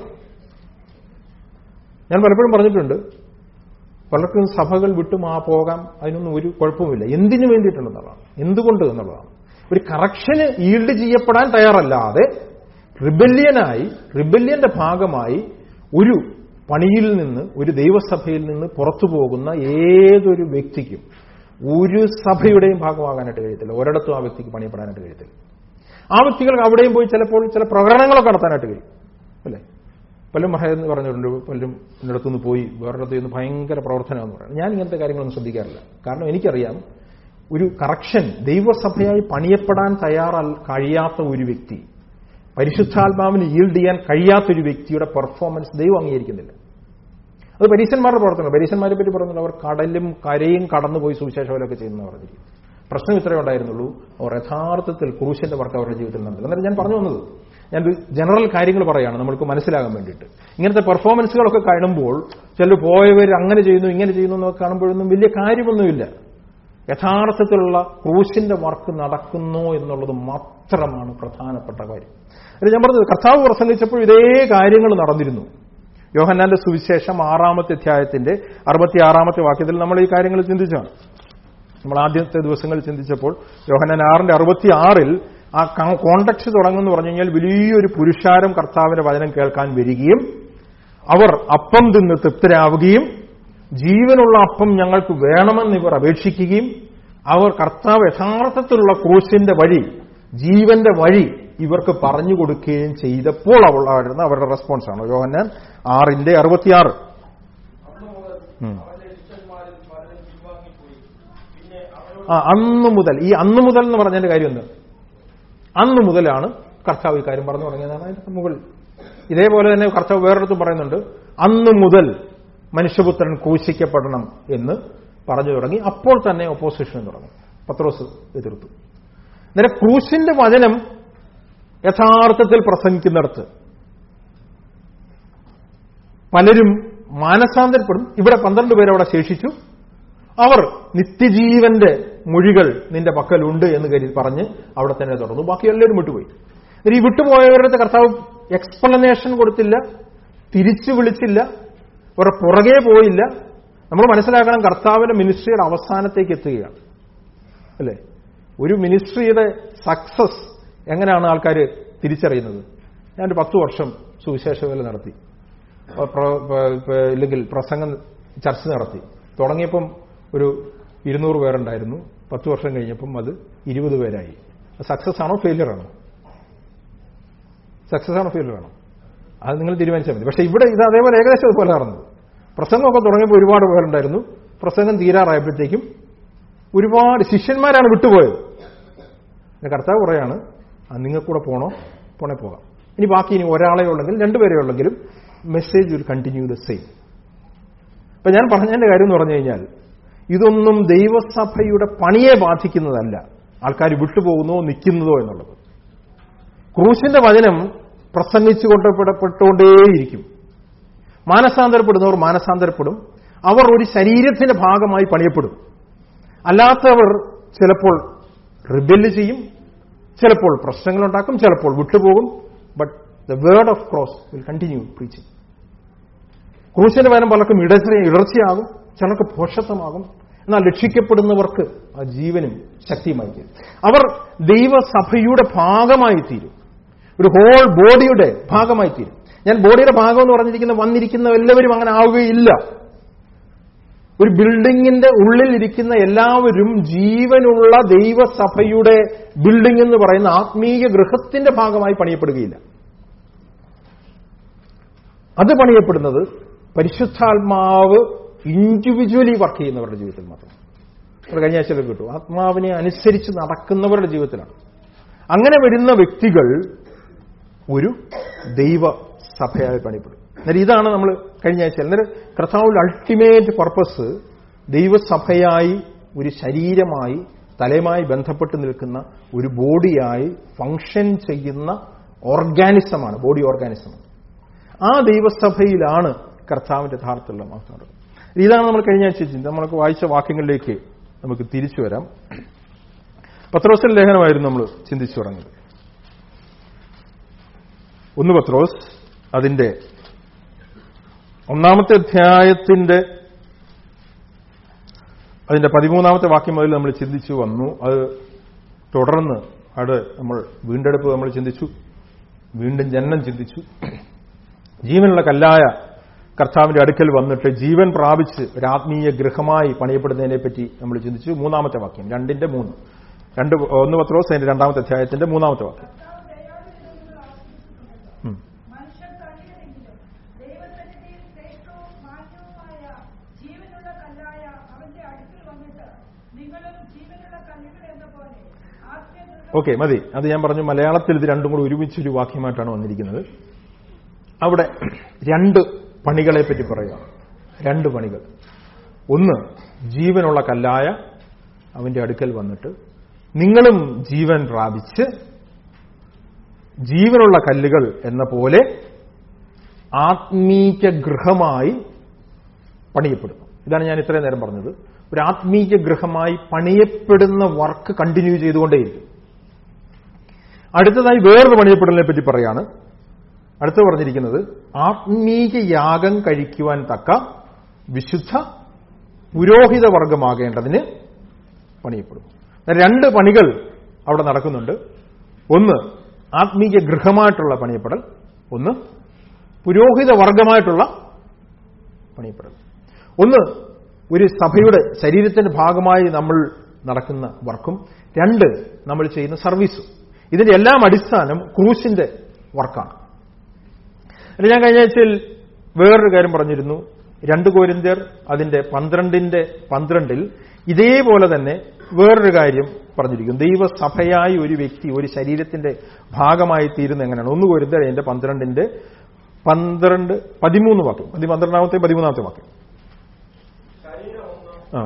ഞാൻ പലപ്പോഴും പറഞ്ഞിട്ടുണ്ട് പലർക്കും സഭകൾ വിട്ടു മാ പോകാം അതിനൊന്നും ഒരു കുഴപ്പമില്ല എന്തിനു വേണ്ടിയിട്ടുണ്ടെന്നുള്ളതാണ് എന്തുകൊണ്ട് എന്നുള്ളതാണ് ഒരു കറക്ഷന് ഈൽഡ് ചെയ്യപ്പെടാൻ തയ്യാറല്ലാതെ റിബല്യനായി റിബല്യന്റെ ഭാഗമായി ഒരു പണിയിൽ നിന്ന് ഒരു ദൈവസഭയിൽ നിന്ന് പുറത്തു പോകുന്ന ഏതൊരു വ്യക്തിക്കും ഒരു സഭയുടെയും ഭാഗമാകാനായിട്ട് കഴിയത്തില്ല ഒരിടത്തും ആ വ്യക്തിക്ക് പണിയപ്പെടാനായിട്ട് കഴിയത്തില്ല ആ വ്യക്തികൾക്ക് അവിടെയും പോയി ചിലപ്പോൾ ചില പ്രകടനങ്ങളൊക്കെ നടത്താനായിട്ട് കഴിയും അല്ലേ പലരും പറയുന്ന പറഞ്ഞിട്ടുണ്ട് പലരും എന്നിടത്തുനിന്ന് പോയി വേറൊരിടത്ത് നിന്ന് ഭയങ്കര പ്രവർത്തനമെന്ന് പറയുന്നത് ഞാൻ ഇങ്ങനത്തെ കാര്യങ്ങളൊന്നും ശ്രദ്ധിക്കാറില്ല കാരണം എനിക്കറിയാം ഒരു കറക്ഷൻ ദൈവസഭയായി പണിയപ്പെടാൻ തയ്യാറല്ല കഴിയാത്ത ഒരു വ്യക്തി പരിശുദ്ധാത്മാവിന് ഈൽഡ് ചെയ്യാൻ കഴിയാത്തൊരു വ്യക്തിയുടെ പെർഫോമൻസ് ദൈവം അംഗീകരിക്കുന്നില്ല അത് പരീശന്മാരുടെ പ്രവർത്തനം പരീശന്മാരെ പറ്റി പറഞ്ഞാൽ അവർ കടലും കരയും കടന്നുപോയി സുവിശേഷമൊക്കെ ചെയ്യുന്ന പറഞ്ഞിരിക്കും പ്രശ്നം ഇത്രയേ ഉണ്ടായിരുന്നുള്ളൂ അവർ യഥാർത്ഥത്തിൽ ക്രൂശിന്റെ വർക്ക് അവരുടെ ജീവിതത്തിൽ നടന്നില്ല അന്നേരം ഞാൻ പറഞ്ഞു വന്നത് ഞാൻ ജനറൽ കാര്യങ്ങൾ പറയാണ് നമ്മൾക്ക് മനസ്സിലാകാൻ വേണ്ടിയിട്ട് ഇങ്ങനത്തെ പെർഫോമൻസുകളൊക്കെ കാണുമ്പോൾ ചിലർ പോയവർ അങ്ങനെ ചെയ്യുന്നു ഇങ്ങനെ ചെയ്യുന്നു എന്നൊക്കെ കാണുമ്പോഴൊന്നും വലിയ കാര്യമൊന്നുമില്ല യഥാർത്ഥത്തിലുള്ള ക്രൂശിന്റെ വർക്ക് നടക്കുന്നു എന്നുള്ളത് മാത്രമാണ് പ്രധാനപ്പെട്ട കാര്യം അത് ഞാൻ പറഞ്ഞത് കർത്താവ് പ്രസംഗിച്ചപ്പോൾ ഇതേ കാര്യങ്ങൾ നടന്നിരുന്നു യോഹന്നാന്റെ സുവിശേഷം ആറാമത്തെ അധ്യായത്തിന്റെ അറുപത്തിയാറാമത്തെ വാക്യത്തിൽ നമ്മൾ ഈ കാര്യങ്ങൾ ചിന്തിച്ചാണ് നമ്മൾ ആദ്യത്തെ ദിവസങ്ങൾ ചിന്തിച്ചപ്പോൾ യോഹന്നാൻ ആറിന്റെ അറുപത്തിയാറിൽ ആ കോണ്ടക്ട് തുടങ്ങുമെന്ന് പറഞ്ഞു കഴിഞ്ഞാൽ വലിയൊരു പുരുഷാരം കർത്താവിന്റെ വചനം കേൾക്കാൻ വരികയും അവർ അപ്പം തിന്ന് തൃപ്തരാവുകയും ജീവനുള്ള അപ്പം ഞങ്ങൾക്ക് വേണമെന്ന് ഇവർ അപേക്ഷിക്കുകയും അവർ കർത്താവ് യഥാർത്ഥത്തിലുള്ള ക്രൂശിന്റെ വഴി ജീവന്റെ വഴി ഇവർക്ക് പറഞ്ഞു കൊടുക്കുകയും ചെയ്തപ്പോൾ അവളായിരുന്ന അവരുടെ റെസ്പോൺസാണ് യോഹന്നാൻ ആറിന്റെ അറുപത്തിയാറ് ഉം. ആ അന്ന് മുതൽ ഈ അന്ന് മുതൽ എന്ന് പറഞ്ഞതിന്റെ കാര്യം എന്ത് അന്ന് മുതലാണ് കർത്താവ് ഈ കാര്യം പറഞ്ഞു തുടങ്ങിയതാണ് അതിന്റെ മുകളിൽ ഇതേപോലെ തന്നെ കർത്താവ് വേറൊരിടത്തും പറയുന്നുണ്ട് അന്ന് മുതൽ മനുഷ്യപുത്രൻ ക്രൂശിക്കപ്പെടണം എന്ന് പറഞ്ഞു തുടങ്ങി അപ്പോൾ തന്നെ ഒപ്പോസിഷൻ തുടങ്ങി പത്രോസ് എതിർത്തു നേരെ ക്രൂശിന്റെ വചനം യഥാർത്ഥത്തിൽ പ്രസംഗിക്കുന്നിടത്ത് പലരും മാനസാന്തരപ്പെടും ഇവിടെ പന്ത്രണ്ട് പേര് അവിടെ ശേഷിച്ചു അവർ നിത്യജീവന്റെ മൊഴികൾ നിന്റെ പക്കലുണ്ട് എന്ന് കരുതി പറഞ്ഞ് അവിടെ തന്നെ തുറന്നു ബാക്കി എല്ലാവരും വിട്ടുപോയി എന്നിട്ട് ഈ വിട്ടുപോയവരുടെ കർത്താവ് എക്സ്പ്ലനേഷൻ കൊടുത്തില്ല തിരിച്ചു വിളിച്ചില്ല അവരുടെ പുറകെ പോയില്ല നമ്മൾ മനസ്സിലാക്കണം കർത്താവിന്റെ മിനിസ്ട്രിയുടെ അവസാനത്തേക്ക് എത്തുകയാണ് അല്ലേ ഒരു മിനിസ്ട്രിയുടെ സക്സസ് എങ്ങനെയാണ് ആൾക്കാർ തിരിച്ചറിയുന്നത് ഞാനൊരു പത്ത് വർഷം സുവിശേഷ വേല നടത്തി പ്ര- പ- പ- ഇല്ലെങ്കിൽ പ്രസംഗം ചർച്ച നടത്തി തുടങ്ങിയപ്പം ഒരു ഇരുന്നൂറ് പേരുണ്ടായിരുന്നു പത്ത് വർഷം കഴിഞ്ഞപ്പം അത് ഇരുപത് പേരായി സക്സസ് ആണോ ഫെയിലിയർ ആണോ സക്സസ് ആണോ ഫെയിലിയർ ആണോ അത് നിങ്ങൾ തീരുമാനിച്ചാൽ മതി പക്ഷേ ഇവിടെ ഇത് അതേപോലെ ഏകദേശം അതുപോലെ നടന്നത് പ്രസംഗമൊക്കെ തുടങ്ങിയപ്പോൾ ഒരുപാട് പേരുണ്ടായിരുന്നു പ്രസംഗം തീരാറായപ്പോഴത്തേക്കും ഒരുപാട് ശിഷ്യന്മാരാണ് വിട്ടുപോയത് പിന്നെ കർത്താവ് പറയാണ് "ആ, നിങ്ങൾക്ക് കൂടെ പോണോ പോണേ പോകാം ഇനി ബാക്കി ഇനി ഒരാളെ ഉള്ളെങ്കിൽ രണ്ടുപേരെ ഉള്ളെങ്കിലും message will continue the same അപ്പൊ ഞാൻ പറഞ്ഞതിന്റെ കാര്യം എന്ന് പറഞ്ഞു കഴിഞ്ഞാൽ ഇതൊന്നും ദൈവസഭയുടെ പണിയെ ബാധിക്കുന്നതല്ല ആൾക്കാർ വിട്ടുപോകുന്നോ നിൽക്കുന്നതോ എന്നുള്ളത് ക്രൂശിന്റെ വചനം പ്രസംഗിച്ചു കൊണ്ടപ്പെടപ്പെട്ടുകൊണ്ടേയിരിക്കും മാനസാന്തരപ്പെടുന്നവർ മാനസാന്തരപ്പെടും അവർ ഒരു ശരീരത്തിന്റെ ഭാഗമായി പണിയപ്പെടും അല്ലാത്തവർ ചിലപ്പോൾ റിബെല് ചെയ്യും ചിലപ്പോൾ പ്രശ്നങ്ങളുണ്ടാക്കും ചിലപ്പോൾ വിട്ടുപോകും but the word of cross will continue preaching ക്രൂശിന്റെ വചനം പലർക്കും ഇടർച്ച ഇടർച്ചയാകും ചിലർക്ക് ഭോഷത്വമാകും എന്നാൽ രക്ഷിക്കപ്പെടുന്നവർക്ക് ആ ജീവനും ശക്തിയുമായി തീരും അവർ ദൈവസഭയുടെ ഭാഗമായി തീരും ഒരു ഹോൾ ബോഡിയുടെ ഭാഗമായി തീരും ഞാൻ ബോഡിയുടെ ഭാഗം എന്ന് പറഞ്ഞിരിക്കുന്ന വന്നിരിക്കുന്ന എല്ലാവരും അങ്ങനെ ആവുകയില്ല ഒരു ബിൽഡിങ്ങിന്റെ ഉള്ളിൽ ഇരിക്കുന്ന എല്ലാവരും ജീവനുള്ള ദൈവസഭയുടെ ബിൽഡിംഗ് എന്ന് പറയുന്ന ആത്മീയ ഗൃഹത്തിന്റെ ഭാഗമായി പണിയപ്പെടുകയില്ല അത് പണിയപ്പെടുന്നത് പരിശുദ്ധാത്മാവ് ഇൻഡിവിജ്വലി വർക്ക് ചെയ്യുന്നവരുടെ ജീവിതത്തിൽ മാത്രം അത് കഴിഞ്ഞ ആഴ്ചയിൽ കിട്ടും ആത്മാവിനെ അനുസരിച്ച് നടക്കുന്നവരുടെ ജീവിതത്തിലാണ് അങ്ങനെ വരുന്ന വ്യക്തികൾ ഒരു ദൈവ സഭയായി പണിപ്പെടും എന്നാൽ ഇതാണ് നമ്മൾ കഴിഞ്ഞ ആഴ്ച അന്നേരം കർത്താവിൽ അൾട്ടിമേറ്റ് പർപ്പസ് ദൈവസഭയായി ഒരു ശരീരമായി തലയുമായി ബന്ധപ്പെട്ട് നിൽക്കുന്ന ഒരു ബോഡിയായി ഫങ്ഷൻ ചെയ്യുന്ന ഓർഗാനിസമാണ് ബോഡി ഓർഗാനിസമാണ് ആ ദൈവസഭയിലാണ് കർത്താവിന്റെ യഥാർത്ഥത്തിലുള്ള മാസം നടക്കുന്നത് ഇതാണ് നമ്മൾ കഴിഞ്ഞ ആഴ്ച ചിന്ത നമ്മൾക്ക് വായിച്ച വാക്യങ്ങളിലേക്ക് നമുക്ക് തിരിച്ചു വരാം പത്രോസിന്റെ ലേഖനമായിരുന്നു നമ്മൾ ചിന്തിച്ചു തുടങ്ങിയത് ഒന്ന് പത്രോസ് അതിന്റെ ഒന്നാമത്തെ അധ്യായത്തിന്റെ അതിന്റെ പതിമൂന്നാമത്തെ വാക്യം മുതൽ നമ്മൾ ചിന്തിച്ചു വന്നു അത് തുടർന്ന് അവിടെ നമ്മൾ വീണ്ടെടുപ്പ് നമ്മൾ ചിന്തിച്ചു വീണ്ടും ജനനം ചിന്തിച്ചു ജീവനുള്ള കല്ലായ കർത്താവിന്റെ അടുക്കൽ വന്നിട്ട് ജീവൻ പ്രാപിച്ച് ഒരു ആത്മീയ ഗൃഹമായി പണിയപ്പെടുന്നതിനെ പറ്റി നമ്മൾ ചിന്തിച്ചു മൂന്നാമത്തെ വാക്യം രണ്ടിന്റെ മൂന്ന് രണ്ട് ഒന്ന് പത്രോസ് അതിന്റെ രണ്ടാമത്തെ അധ്യായത്തിന്റെ മൂന്നാമത്തെ വാക്യം ഉം. മനുഷ്യർ കഴിയണമെങ്കിലും ദൈവസന്നിധിയിൽ ശ്രേഷ്ഠവും മാന്യവുമായ ജീവനുള്ള കല്ലായ അവന്റെ അടുക്കൽ വന്നിട്ട് നിങ്ങളും ജീവനുള്ള കല്ലുകൾ എന്ന പോലെ ആത്മീയ ഓക്കെ മതി അത് ഞാൻ പറഞ്ഞു മലയാളത്തിൽ ഇത് രണ്ടും കൂടി ഒരുമിച്ചൊരു വാക്യമായിട്ടാണ് വന്നിരിക്കുന്നത് അവിടെ രണ്ട് പണികളെ പറ്റി പറയാം രണ്ട് പണികൾ ഒന്ന് ജീവനുള്ള കല്ലായ അവന്റെ അടുക്കൽ വന്നിട്ട് നിങ്ങളും ജീവൻ പ്രാപിച്ച് ജീവനുള്ള കല്ലുകൾ എന്ന പോലെ ആത്മീക ഗൃഹമായി പണിയപ്പെടുന്നു ഇതാണ് ഞാൻ ഇത്രയും നേരം പറഞ്ഞത് ഒരു ആത്മീക ഗൃഹമായി പണിയപ്പെടുന്ന വർക്ക് കണ്ടിന്യൂ ചെയ്തുകൊണ്ടേയിരിക്കും അടുത്തതായി വേറൊരു പണിയപ്പെടലിനെ പറ്റി പറയാണ് അടുത്ത് പറഞ്ഞിരിക്കുന്നത് ആത്മീക യാഗം കഴിക്കുവാൻ തക്ക വിശുദ്ധ പുരോഹിത വർഗമാകേണ്ടതിന് പണിയപ്പെടുന്നു രണ്ട് പണികൾ അവിടെ നടക്കുന്നുണ്ട് ഒന്ന് ആത്മീയ ഗൃഹമായിട്ടുള്ള പണിയപ്പെടൽ ഒന്ന് പുരോഹിത വർഗമായിട്ടുള്ള പണിയപ്പെടൽ ഒന്ന് ഒരു സഭയുടെ ശരീരത്തിന്റെ ഭാഗമായി നമ്മൾ നടക്കുന്ന വർക്കും രണ്ട് നമ്മൾ ചെയ്യുന്ന സർവീസും ഇതിന്റെ എല്ലാം അടിസ്ഥാനം ക്രൂശിന്റെ വർക്കാണ് അല്ല ഞാൻ കഴിഞ്ഞ ആഴ്ചയിൽ വേറൊരു കാര്യം പറഞ്ഞിരുന്നു രണ്ട് കോരിന്ത്യർ അതിന്റെ പന്ത്രണ്ടിന്റെ പന്ത്രണ്ടിൽ ഇതേപോലെ തന്നെ വേറൊരു കാര്യം പറഞ്ഞിരിക്കുന്നു ദൈവസഭയായി ഒരു വ്യക്തി ഒരു ശരീരത്തിന്റെ ഭാഗമായി തീരുന്ന എങ്ങനെയാണ് ഒന്ന് കോരിന്ത്യർ അതിന്റെ പന്ത്രണ്ടിന്റെ പന്ത്രണ്ട് പതിമൂന്ന് വാക്യം പതി പന്ത്രണ്ടാമത്തെ പതിമൂന്നാമത്തെ വാക്യം ആ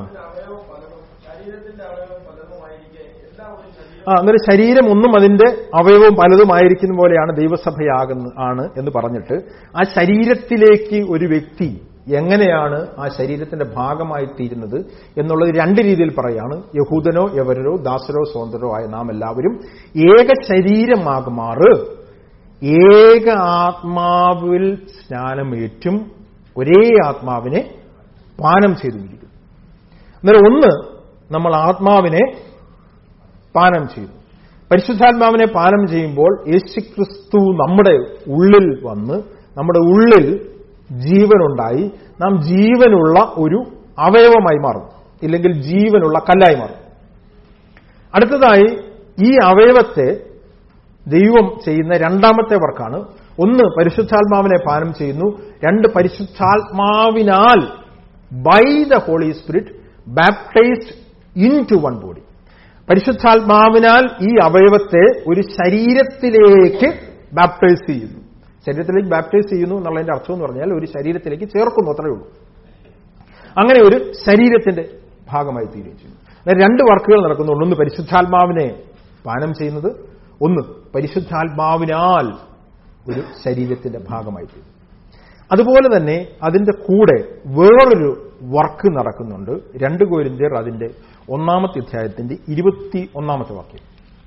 ആ അന്നേരം ശരീരം ഒന്നും അതിന്റെ അവയവവും പലതുമായിരിക്കുന്ന പോലെയാണ് ദൈവസഭയാകുന്ന ആണ് എന്ന് പറഞ്ഞിട്ട് ആ ശരീരത്തിലേക്ക് ഒരു വ്യക്തി എങ്ങനെയാണ് ആ ശരീരത്തിന്റെ ഭാഗമായി തീരുന്നത് എന്നുള്ളത് രണ്ട് രീതിയിൽ പറയാണ് യഹൂദനോ യവരോ ദാസരോ സ്വതന്ത്രോ ആയ നാം എല്ലാവരും ഏക ശരീരമാകുമാറ് ഏക ആത്മാവിൽ സ്നാനമേറ്റും ഒരേ ആത്മാവിനെ പാനം ചെയ്തുകൊണ്ടിരിക്കുന്നു അന്നേരം ഒന്ന് നമ്മൾ ആത്മാവിനെ പാനം ചെയ്തു പരിശുദ്ധാത്മാവിനെ പാനം ചെയ്യുമ്പോൾ യേശുക്രിസ്തു നമ്മുടെ ഉള്ളിൽ വന്ന് നമ്മുടെ ഉള്ളിൽ ജീവനുണ്ടായി നാം ജീവനുള്ള ഒരു അവയവമായി മാറും ഇല്ലെങ്കിൽ ജീവനുള്ള കല്ലായി മാറും അടുത്തതായി ഈ അവയവത്തെ ദൈവം ചെയ്യുന്ന രണ്ടാമത്തെ വർക്കാണ് ഒന്ന് പരിശുദ്ധാത്മാവിനെ പാനം ചെയ്യുന്നു രണ്ട് പരിശുദ്ധാത്മാവിനാൽ by the Holy Spirit baptised into one body പരിശുദ്ധാത്മാവിനാൽ ഈ അവയവത്തെ ഒരു ശരീരത്തിലേക്ക് ബാപ്റ്റൈസ് ചെയ്യുന്നു ശരീരത്തിലേക്ക് ബാപ്റ്റൈസ് ചെയ്യുന്നു എന്നുള്ളതിന്റെ അർത്ഥം എന്ന് പറഞ്ഞാൽ ഒരു ശരീരത്തിലേക്ക് ചേർക്കുന്നു അത്രയേ ഉള്ളൂ അങ്ങനെ ഒരു ശരീരത്തിന്റെ ഭാഗമായി തീരുകയും ചെയ്യുന്നു അതായത് രണ്ട് വർക്കുകൾ നടക്കുന്നുണ്ട് ഒന്ന് പരിശുദ്ധാത്മാവിനെ പാനം ചെയ്യുന്നത് ഒന്ന് പരിശുദ്ധാത്മാവിനാൽ ഒരു ശരീരത്തിന്റെ ഭാഗമായി തീരുന്നു അതുപോലെ തന്നെ അതിന്റെ കൂടെ വേറൊരു വർക്ക് നടക്കുന്നുണ്ട് രണ്ട് കോരിന്ത്യർ അതിന്റെ ഒന്നാമത്തെ അധ്യായത്തിന്റെ ഇരുപത്തി ഒന്നാമത്തെ വാക്യം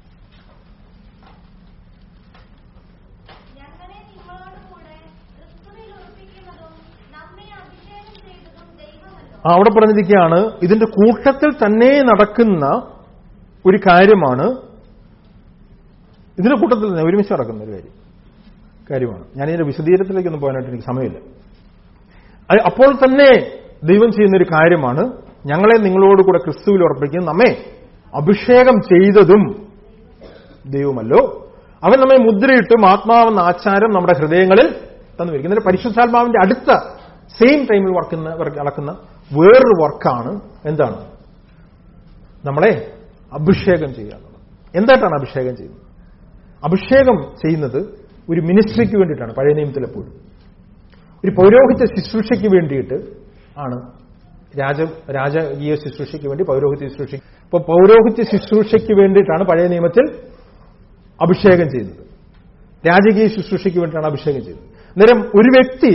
ഞങ്ങളെ നിങ്ങളോട് കൂടെ ക്രിസ്തുവിൽ ഉറപ്പിക്കുന്നതും നമ്മെ അഭിഷേകം ചെയ്തതും ദൈവമല്ലോ ആ, അവിടെ പറഞ്ഞിരിക്കുകയാണ് ഇതിന്റെ കൂട്ടത്തിൽ തന്നെ നടക്കുന്ന ഒരു കാര്യമാണ് ഇതിന്റെ കൂട്ടത്തിൽ തന്നെ ഒരുമിച്ച് നടക്കുന്ന ഒരു കാര്യം കാര്യമാണ് ഞാൻ ഇതിന്റെ വിശദീകരണത്തിലേക്കൊന്നും പോകാനായിട്ട് എനിക്ക് സമയമില്ല അത് അപ്പോൾ തന്നെ ദൈവം ചെയ്യുന്ന ഒരു കാര്യമാണ് ഞങ്ങളെ നിങ്ങളോട് കൂടെ ക്രിസ്തുവിൽ ഉറപ്പിക്കുന്ന നമ്മെ അഭിഷേകം ചെയ്തതും ദൈവമല്ലോ അവൻ നമ്മെ മുദ്രയിട്ടും ആത്മാവെന്ന ആചാരം നമ്മുടെ ഹൃദയങ്ങളിൽ തന്നുവരിക്കും എന്നിട്ട് പരിശുദ്ധാത്മാവിന്റെ അടുത്ത സെയിം ടൈമിൽ വർക്കുന്ന വർക്ക് നടക്കുന്ന വേറൊരു വർക്കാണ് എന്താണ് നമ്മളെ അഭിഷേകം ചെയ്യുക എന്നുള്ളത് എന്തായിട്ടാണ് അഭിഷേകം ചെയ്യുന്നത് അഭിഷേകം ചെയ്യുന്നത് ഒരു മിനിസ്ട്രിക്ക് വേണ്ടിയിട്ടാണ് പഴയ നിയമത്തിൽ എപ്പോഴും ഒരു പൗരോഹിത്യ ശുശ്രൂഷയ്ക്ക് വേണ്ടിയിട്ട് ആണ് രാജ രാജകീയ ശുശ്രൂഷയ്ക്ക് വേണ്ടി പൗരോഹിത്യ ശുശ്രൂഷ ഇപ്പോൾ പൗരോഹിത്യ ശുശ്രൂഷയ്ക്ക് വേണ്ടിയിട്ടാണ് പഴയ നിയമത്തിൽ അഭിഷേകം ചെയ്യുന്നത് രാജകീയ ശുശ്രൂഷയ്ക്ക് വേണ്ടിയിട്ടാണ് അഭിഷേകം ചെയ്യുന്നത് അന്നേരം ഒരു വ്യക്തി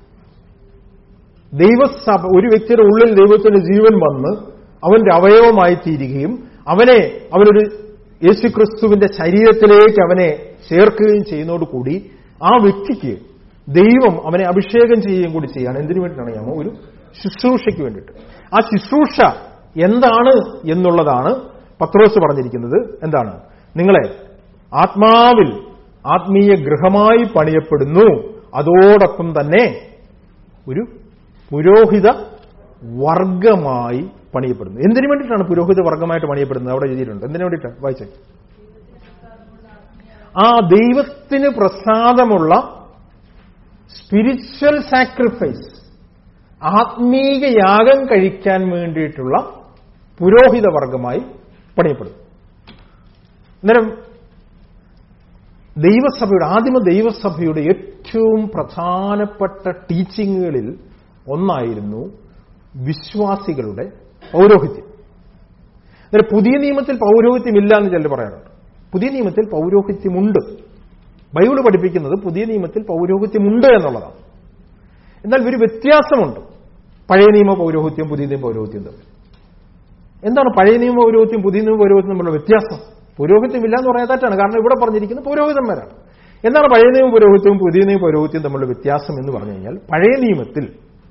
ദൈവസഭ ഒരു വ്യക്തിയുടെ ഉള്ളിൽ ദൈവത്തിന്റെ ജീവൻ വന്ന് അവന്റെ അവയവമായി തീരുകയും അവനെ അവനൊരു യേശുക്രിസ്തുവിന്റെ ശരീരത്തിലേക്ക് അവനെ ചേർക്കുകയും ചെയ്യുന്നതോടുകൂടി ആ വ്യക്തിക്ക് ദൈവം അവനെ അഭിഷേകം ചെയ്യുകയും കൂടി ചെയ്യാണ് എന്തിനു വേണ്ടിയിട്ടാണ് ഞാൻ ഒരു ശുശ്രൂഷയ്ക്ക് വേണ്ടിയിട്ട് ആ ശുശ്രൂഷ എന്താണ് എന്നുള്ളതാണ് പത്രോസ് പറഞ്ഞിരിക്കുന്നത് എന്താണ് നിങ്ങളെ ആത്മാവിൽ ആത്മീയ ഗൃഹമായി പണിയപ്പെടുന്നു അതോടൊപ്പം തന്നെ ഒരു പുരോഹിത വർഗമായി പണിയപ്പെടുന്നു എന്തിനു വേണ്ടിയിട്ടാണ് പുരോഹിത വർഗമായിട്ട് പണിയപ്പെടുന്നത് അവിടെ എഴുതിയിട്ടുണ്ട് എന്തിനു വേണ്ടിയിട്ടാണ് വായിച്ചേ ആ ദൈവത്തിന് പ്രസാദമുള്ള സ്പിരിച്വൽ സാക്രിഫൈസ് ആത്മീക യാഗം കഴിക്കാൻ വേണ്ടിയിട്ടുള്ള പുരോഹിത വർഗമായി പണിയപ്പെടും അന്നേരം ദൈവസഭയുടെ ആദിമ ദൈവസഭയുടെ ഏറ്റവും പ്രധാനപ്പെട്ട ടീച്ചിങ്ങുകളിൽ ഒന്നായിരുന്നു വിശ്വാസികളുടെ പൗരോഹിത്യം അന്നേരം പുതിയ നിയമത്തിൽ പൗരോഹിത്യമില്ല എന്ന് ചിലർ പറയാറുണ്ട് പുതിയ നിയമത്തിൽ പൗരോഹിത്യമുണ്ട് ബൈബിൾ പഠിപ്പിക്കുന്നത് പുതിയ നിയമത്തിൽ പൗരോഹിത്യമുണ്ട് എന്നുള്ളതാണ് എന്നാൽ ഒരു വ്യത്യാസമുണ്ട് പഴയ നിയമ പൗരോഹിത്യം പുതിയ നിയമ പൗരോഹിത്യം തമ്മിൽ എന്താണ് പഴയ നിയമ പൗരോഹിത്യം പുതിയ നിയമ പൗരോഹിത്യം തമ്മിലുള്ള വ്യത്യാസം പൗരോഹിത്യം ഇല്ല എന്ന് പറയാൻ തെറ്റാണ് കാരണം ഇവിടെ പറഞ്ഞിരിക്കുന്നത് പൗരോഹിതന്മാരാണ് എന്താണ് പഴയ നിയമ പൗരോഹിത്യവും പുതിയ നിയമ പൗരോഹിത്യവും തമ്മിലുള്ള വ്യത്യാസം എന്ന് പറഞ്ഞു കഴിഞ്ഞാൽ പഴയ നിയമത്തിൽ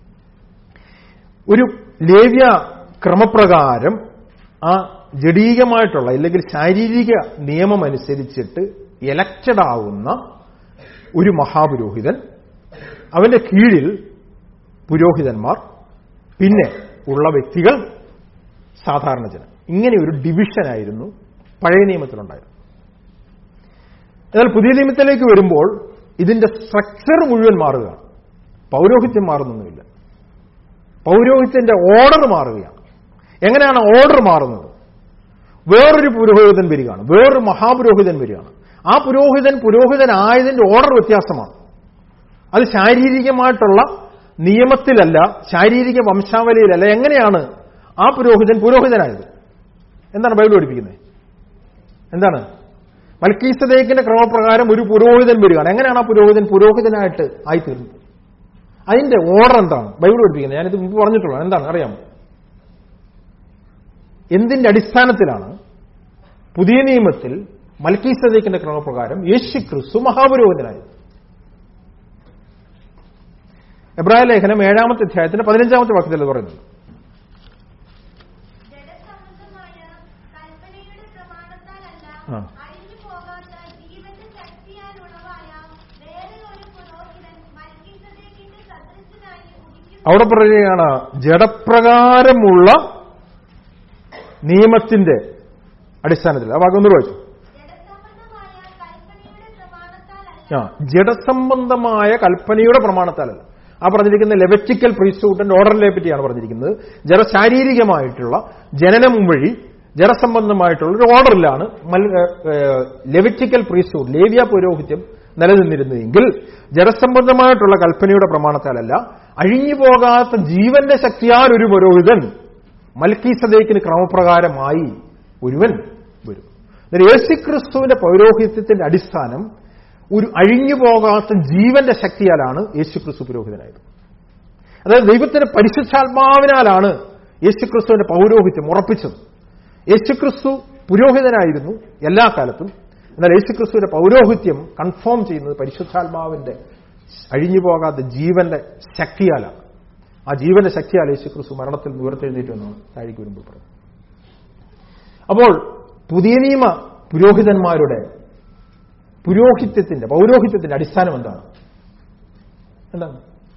ഒരു ലേവ്യ ക്രമപ്രകാരം ആ ജഡീകമായിട്ടുള്ള അല്ലെങ്കിൽ ശാരീരിക നിയമം അനുസരിച്ചിട്ട് എലക്റ്റഡ് ആവുന്ന ഒരു മഹാപുരോഹിതൻ അവന്റെ കീഴിൽ പുരോഹിതന്മാർ പിന്നെ ഉള്ള വ്യക്തികൾ സാധാരണ ജനം ഇങ്ങനെ ഒരു ഡിവിഷനായിരുന്നു പഴയ നിയമത്തിലുണ്ടായിരുന്നു എന്നാൽ പുതിയ നിയമത്തിലേക്ക് വരുമ്പോൾ ഇതിന്റെ സ്ട്രക്ചർ മുഴുവൻ മാറുകയാണ് പൗരോഹിത്യം മാറുന്നൊന്നുമില്ല പൗരോഹിത്യന്റെ ഓർഡർ മാറുകയാണ് എങ്ങനെയാണ് ഓർഡർ മാറുന്നത് വേറൊരു പുരോഹിതൻ വരികയാണ് വേറൊരു മഹാപുരോഹിതൻ വരികയാണ് ആ പുരോഹിതൻ പുരോഹിതനായതിന്റെ ഓർഡർ വ്യത്യാസമാണ് അത് ശാരീരികമായിട്ടുള്ള നിയമത്തിലല്ല ശാരീരിക വംശാവലിയിലല്ല എങ്ങനെയാണ് ആ പുരോഹിതൻ പുരോഹിതനായത് എന്താണ് ബൈബിൾ പഠിപ്പിക്കുന്നത് എന്താണ് മൽക്കീസദേക്കിന്റെ ക്രമപ്രകാരം ഒരു പുരോഹിതൻ വരികയാണ് എങ്ങനെയാണ് ആ പുരോഹിതൻ പുരോഹിതനായിട്ട് ആയിത്തീർന്നത് അതിന്റെ ഓർഡർ എന്താണ് ബൈബിൾ പഠിപ്പിക്കുന്നത് ഞാനിത് മുമ്പ് പറഞ്ഞിട്ടുള്ളൂ എന്താണ് അറിയാമോ എന്തിന്റെ അടിസ്ഥാനത്തിലാണ് പുതിയ നിയമത്തിൽ മൽക്കീസദേക്കിന്റെ ക്രമപ്രകാരം യേശു ക്രിസ്തു മഹാപുരോഹിതനായത് എബ്രായ ലേഖനം ഏഴാമത്തെ അധ്യായത്തിന്റെ പതിനഞ്ചാമത്തെ വാക്യത്തിൽ അത് പറയുന്നത് ജഡസംബന്ധമായ കൽപ്പനയുടെ പ്രമാണത്താലല്ല ആ. അഴിഞ്ഞു പോകാത്ത ജീവന്റെ ശക്തിയാൽ ഉളവായ വേറെ ഒരു പുരോഹിതൻ മൽക്കീസദേക്കിന്റെ സദൃശനായി ഉദിക്കും അവിടെ പറയുകയാണ് ജഡപ്രകാരമുള്ള നിയമത്തിന്റെ അടിസ്ഥാനത്തിൽ ആ വാക്കൊന്നു വായിച്ചു ജഡസംബന്ധമായ കൽപ്പനയുടെ പ്രമാണത്താലല്ല ആ ജഡസംബന്ധമായ കൽപ്പനയുടെ പ്രമാണത്താലല്ല ആ പറഞ്ഞിരിക്കുന്ന ലെവറ്റിക്കൽ പ്രീസ്റ്റ്ഹുഡിന്റെ ഓർഡറിനെ പറ്റിയാണ് പറഞ്ഞിരിക്കുന്നത് ജഡ ശാരീരികമായിട്ടുള്ള ജനനം വഴി ജഡസംബന്ധമായിട്ടുള്ള ഒരു ഓർഡറിലാണ് ലെവറ്റിക്കൽ പ്രീസ്റ്റ്ഹുഡ് ലേവ്യ പൗരോഹിത്യം നിലനിന്നിരുന്നതെങ്കിൽ ജഡസംബന്ധമായിട്ടുള്ള കൽപ്പനയുടെ പ്രമാണത്താലല്ല അഴിഞ്ഞു പോകാത്ത ജീവന്റെ ശക്തിയാൽ ഒരു പുരോഹിതൻ മൽക്കീസദേക്കിന് ക്രമപ്രകാരമായി ഒരുവൻ വരും എന്നാൽ യേശുക്രിസ്തുവിന്റെ പൗരോഹിത്യത്തിന്റെ അടിസ്ഥാനം ഒരു അഴിഞ്ഞു പോകാത്ത ജീവന്റെ ശക്തിയാലാണ് യേശുക്രിസ്തു പുരോഹിതനായത് അതായത് ദൈവത്തിന്റെ പരിശുദ്ധാത്മാവിനാലാണ് യേശുക്രിസ്തുവിന്റെ പൗരോഹിത്യം ഉറപ്പിച്ചത് യേശുക്രിസ്തു പുരോഹിതനായിരുന്നു എല്ലാ കാലത്തും എന്നാൽ യേശുക്രിസ്തുവിന്റെ പൗരോഹിത്യം കൺഫേം ചെയ്യുന്നത് പരിശുദ്ധാത്മാവിന്റെ അഴിഞ്ഞു പോകാത്ത ജീവന്റെ ശക്തിയാലാണ് ആ ജീവന്റെ ശക്തിയാൽ യേശുക്രിസ്തു മരണത്തിൽ നിന്ന് ഉയർത്തെഴുന്നേറ്റു എന്നാണ് താഴേക്ക് വരുമ്പോൾ പറഞ്ഞത് അപ്പോൾ പുതിയ നിയമ പുരോഹിതന്മാരുടെ പുരോഹിത്യത്തിന്റെ പൗരോഹിത്യത്തിന്റെ അടിസ്ഥാനം എന്താണ് എന്താണ്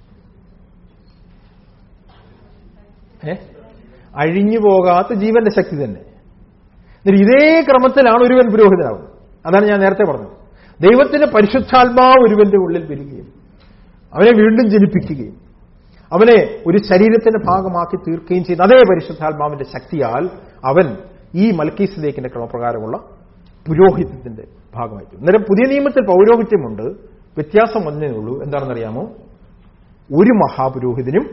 ഏ അഴിഞ്ഞു പോകാത്ത ജീവന്റെ ശക്തി തന്നെ എന്നിട്ട് ഇതേ ക്രമത്തിലാണ് ഒരുവൻ പുരോഹിതനാവുന്നത് അതാണ് ഞാൻ നേരത്തെ പറഞ്ഞത് ദൈവത്തിന്റെ പരിശുദ്ധാത്മാവ് ഒരുവന്റെ ഉള്ളിൽ വരികയും അവനെ വീണ്ടും ജനിപ്പിക്കുകയും അവനെ ഒരു ശരീരത്തിന്റെ ഭാഗമാക്കി തീർക്കുകയും ചെയ്യുന്ന അതേ പരിശുദ്ധാത്മാവിന്റെ ശക്തിയാൽ അവൻ ഈ മൽക്കീസിലേക്കിന്റെ ക്രമപ്രകാരമുള്ള പുരോഹിത്യത്തിന്റെ ഭാഗമായി തീരും. അന്നേരം പുതിയ നിയമത്തിൽ പൗരോഹിത്യമുണ്ട് വ്യത്യാസം ഒന്നേ ഉള്ളൂ എന്താണെന്നറിയാമോ ഒരു മഹാപുരോഹിതനും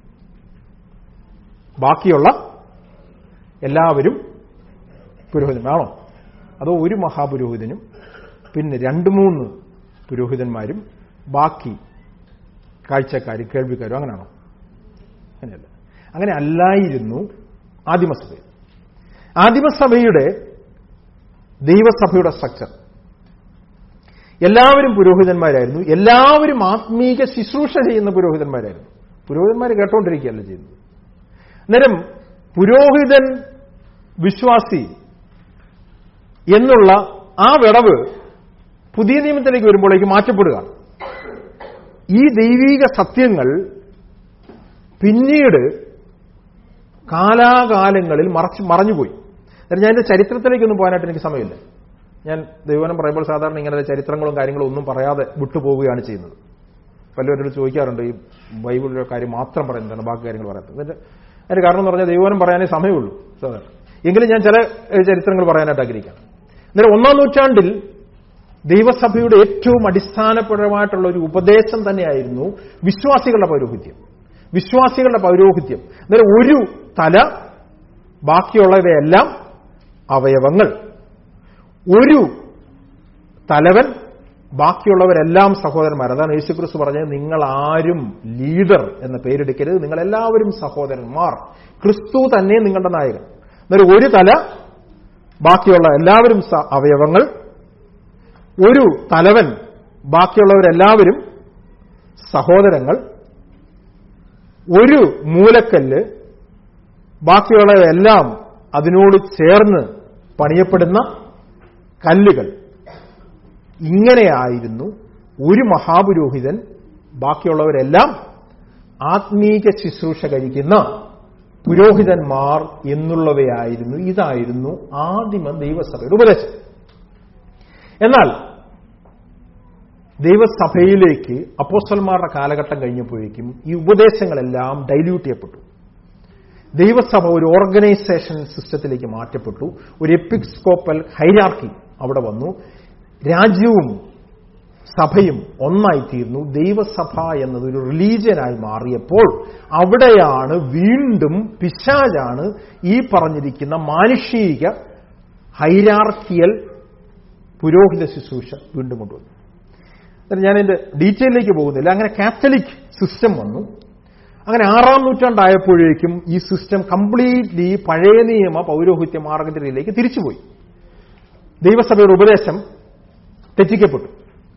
ബാക്കിയുള്ള എല്ലാവരും പുരോഹിതനാണോ അതോ ഒരു മഹാപുരോഹിതനും പിന്നെ രണ്ട് മൂന്ന് പുരോഹിതന്മാരും ബാക്കി കാഴ്ചക്കാരും കേൾവിക്കാരും അങ്ങനെയാണോ അങ്ങനെയല്ല അങ്ങനെ അല്ലായിരുന്നു ആദിമസഭയിൽ ആദിമസഭയുടെ ദൈവസഭയുടെ സ്ട്രക്ചർ എല്ലാവരും പുരോഹിതന്മാരായിരുന്നു എല്ലാവരും ആത്മീക ശുശ്രൂഷ ചെയ്യുന്ന പുരോഹിതന്മാരായിരുന്നു പുരോഹിതന്മാർ കേട്ടോണ്ടിരിക്കുകയല്ല ചെയ്യുന്നത് അന്നേരം പുരോഹിതൻ വിശ്വാസി എന്നുള്ള ആ വിടവ് പുതിയ നിയമത്തിലേക്ക് വരുമ്പോഴേക്ക് മാറ്റപ്പെടുകയാണ് ഈ ദൈവീക സത്യങ്ങൾ പിന്നീട് കാലാകാലങ്ങളിൽ മറച്ച് മറഞ്ഞുപോയി എന്നിട്ട് ഞാൻ ഇതിന്റെ ചരിത്രത്തിലേക്കൊന്നും പോകാനായിട്ട് എനിക്ക് സമയമില്ല ഞാൻ ദൈവനം പറയുമ്പോൾ സാധാരണ ഇങ്ങനെ ചരിത്രങ്ങളും കാര്യങ്ങളും ഒന്നും പറയാതെ വിട്ടുപോവുകയാണ് ചെയ്യുന്നത് പലവരോട് ചോദിക്കാറുണ്ട് ഈ ബൈബിളിലെ കാര്യം മാത്രം പറയുന്നതാണ് ബാക്കി കാര്യങ്ങൾ പറയാത്തത് അതിന്റെ അതിന്റെ കാരണം എന്ന് പറഞ്ഞാൽ ദൈവനം പറയാനേ സമയമുള്ളൂ സാധാരണ എങ്കിലും ഞാൻ ചില ഏഹ്, ചരിത്രങ്ങൾ പറയാനായിട്ട് ആഗ്രഹിക്കാം അന്നേരം ഒന്നാം നൂറ്റാണ്ടിൽ ദൈവസഭയുടെ ഏറ്റവും അടിസ്ഥാനപരമായിട്ടുള്ള ഒരു ഉപദേശം തന്നെയായിരുന്നു വിശ്വാസികളുടെ പൗരോഹിത്യം വിശ്വാസികളുടെ പൗരോഹിത്യം അന്നേരം ഒരു തല ബാക്കിയുള്ളവയെല്ലാം അവയവങ്ങൾ ഒരു തലവൻ ബാക്കിയുള്ളവരെല്ലാം സഹോദരന്മാർ അതാണ് യേശുക്രിസ്തു പറഞ്ഞത് നിങ്ങൾ ആരും ലീഡർ എന്ന പേരെടുക്കരുത് നിങ്ങൾ എല്ലാവരും സഹോദരന്മാർ ക്രിസ്തു തന്നെ നിങ്ങളുടെ നായകൻ എന്നൊരു ഒരു തല ബാക്കിയുള്ള എല്ലാവരും സ- അവയവങ്ങൾ ഒരു തലവൻ ബാക്കിയുള്ളവരെല്ലാവരും സഹോദരങ്ങൾ ഒരു മൂലക്കല്ല് ബാക്കിയുള്ളവരെല്ലാം അതിനോട് ചേർന്ന് പണിയപ്പെടുന്ന കല്ലുകൾ ഇങ്ങനെയായിരുന്നു ഒരു മഹാപുരോഹിതൻ ബാക്കിയുള്ളവരെല്ലാം ആത്മീക ശുശ്രൂഷ കഴിക്കുന്ന പുരോഹിതന്മാർ എന്നുള്ളവയായിരുന്നു ഇതായിരുന്നു ആദിമ ദൈവസഭയുടെ ഉപദേശം എന്നാൽ ദൈവസഭയിലേക്ക് അപ്പോസ്റ്റൽമാരുടെ കാലഘട്ടം കഴിഞ്ഞപ്പോഴേക്കും ഈ ഉപദേശങ്ങളെല്ലാം ഡൈല്യൂട്ട് ചെയ്യപ്പെട്ടു ദൈവസഭ ഒരു ഓർഗനൈസേഷൻ സിസ്റ്റത്തിലേക്ക് മാറ്റപ്പെട്ടു ഒരു എപ്പിക്സ്കോപ്പൽ ഹൈരാർക്കി അവിടെ വന്നു രാജ്യവും സഭയും ഒന്നായിത്തീർന്നു ദൈവസഭ എന്നത് ഒരു റിലീജിയനായി മാറിയപ്പോൾ അവിടെയാണ് വീണ്ടും പിശാജാണ് ഈ പറഞ്ഞിരിക്കുന്ന മാനുഷിക ഹൈരാർക്കിയൽ പുരോഹിത ശുശ്രൂഷ വീണ്ടും കൊണ്ടുവന്നു എന്നിട്ട് ഞാൻ എന്റെ ഡീറ്റെയിലേക്ക് പോകുന്നില്ല അങ്ങനെ കാത്തലിക് സിസ്റ്റം വന്നു അങ്ങനെ ആറാം നൂറ്റാണ്ടായപ്പോഴേക്കും ഈ സിസ്റ്റം കംപ്ലീറ്റ്ലി പഴയ നിയമ പൗരോഹിത്യ മാർഗത്തിലേക്ക് തിരിച്ചുപോയി ദൈവസഭയുടെ ഉപദേശം തെറ്റിക്കപ്പെട്ടു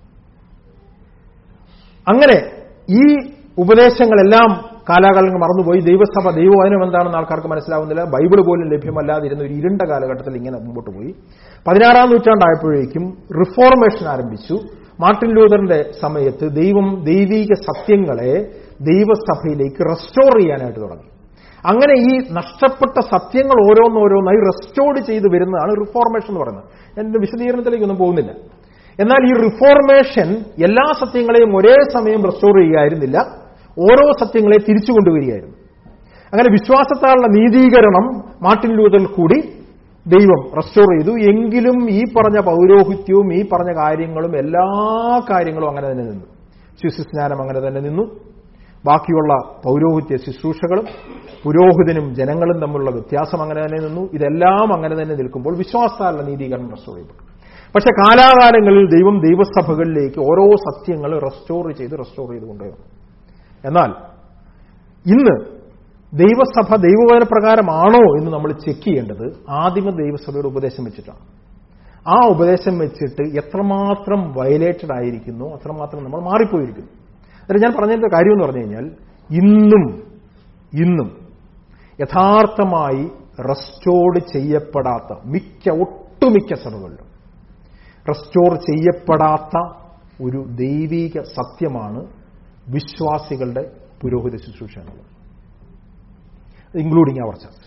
അങ്ങനെ ഈ ഉപദേശങ്ങളെല്ലാം കാലാകാലങ്ങൾ മറന്നുപോയി ദൈവസഭ ദൈവവചനം എന്താണെന്ന് ആൾക്കാർക്ക് മനസ്സിലാവുന്നില്ല ബൈബിൾ പോലും ലഭ്യമല്ലാതിരുന്ന ഒരു ഇരുണ്ട കാലഘട്ടത്തിൽ ഇങ്ങനെ മുമ്പോട്ട് പോയി പതിനാറാം നൂറ്റാണ്ടായപ്പോഴേക്കും റിഫോർമേഷൻ ആരംഭിച്ചു മാർട്ടിൻ ലൂതറിന്റെ സമയത്ത് ദൈവം ദൈവീക സത്യങ്ങളെ ദൈവസഭയിലേക്ക് റെസ്റ്റോർ ചെയ്യാനായിട്ട് തുടങ്ങി അങ്ങനെ ഈ നഷ്ടപ്പെട്ട സത്യങ്ങൾ ഓരോന്നോരോന്നായി റെസ്റ്റോർഡ് ചെയ്ത് വരുന്നതാണ് റിഫോർമേഷൻ എന്ന് പറയുന്നത് ഞാൻ ഇതിന്റെ വിശദീകരണത്തിലേക്കൊന്നും പോകുന്നില്ല എന്നാൽ ഈ റിഫോർമേഷൻ എല്ലാ സത്യങ്ങളെയും ഒരേ സമയം റെസ്റ്റോർ ചെയ്യുകയായിരുന്നില്ല ഓരോ സത്യങ്ങളെ തിരിച്ചു കൊണ്ടുവരികയായിരുന്നു അങ്ങനെ വിശ്വാസത്താലുള്ള നീതീകരണം മാർട്ടിൻ ലൂതറിൽ കൂടി ദൈവം റെസ്റ്റോർ ചെയ്തു എങ്കിലും ഈ പറഞ്ഞ പൗരോഹിത്യവും ഈ പറഞ്ഞ കാര്യങ്ങളും എല്ലാ കാര്യങ്ങളും അങ്ങനെ തന്നെ നിന്നു ശിശുസ്നാനം അങ്ങനെ തന്നെ നിന്നു ബാക്കിയുള്ള പൗരോഹിത്യ ശുശ്രൂഷകളും പുരോഹിതനും ജനങ്ങളും തമ്മിലുള്ള വ്യത്യാസം അങ്ങനെ തന്നെ നിന്നു ഇതെല്ലാം അങ്ങനെ തന്നെ നിൽക്കുമ്പോൾ വിശ്വാസത്താലുള്ള നീതീകരണം റെസ്റ്റോർ ചെയ്യപ്പെട്ടു പക്ഷെ കാലാകാലങ്ങളിൽ ദൈവം ദൈവസഭകളിലേക്ക് ഓരോ സത്യങ്ങൾ റെസ്റ്റോർ ചെയ്ത് റെസ്റ്റോർ ചെയ്ത് കൊണ്ടുവന്നു എന്നാൽ ഇന്ന് ദൈവസഭ ദൈവവചന പ്രകാരമാണോ എന്ന് നമ്മൾ ചെക്ക് ചെയ്യേണ്ടത് ആദിമ ദൈവസഭയുടെ ഉപദേശം വെച്ചിട്ടാണ് ആ ഉപദേശം വെച്ചിട്ട് എത്രമാത്രം വയലേറ്റഡ് ആയിരിക്കുന്നു അത്രമാത്രം നമ്മൾ മാറിപ്പോയിരിക്കുന്നു എന്നിട്ട് ഞാൻ പറഞ്ഞതിന്റെ കാര്യം എന്ന് പറഞ്ഞു കഴിഞ്ഞാൽ ഇന്നും ഇന്നും യഥാർത്ഥമായി റെസ്റ്റോർഡ് ചെയ്യപ്പെടാത്ത മിക്ക ഒട്ടുമിക്ക സഭകളിലും റെസ്റ്റോർ ചെയ്യപ്പെടാത്ത ഒരു ദൈവിക സത്യമാണ് വിശ്വാസികളുടെ പുരോഹിത ശുശ്രൂഷ എന്നുള്ളത് ഇൻക്ലൂഡിങ് അവർ ചർച്ച്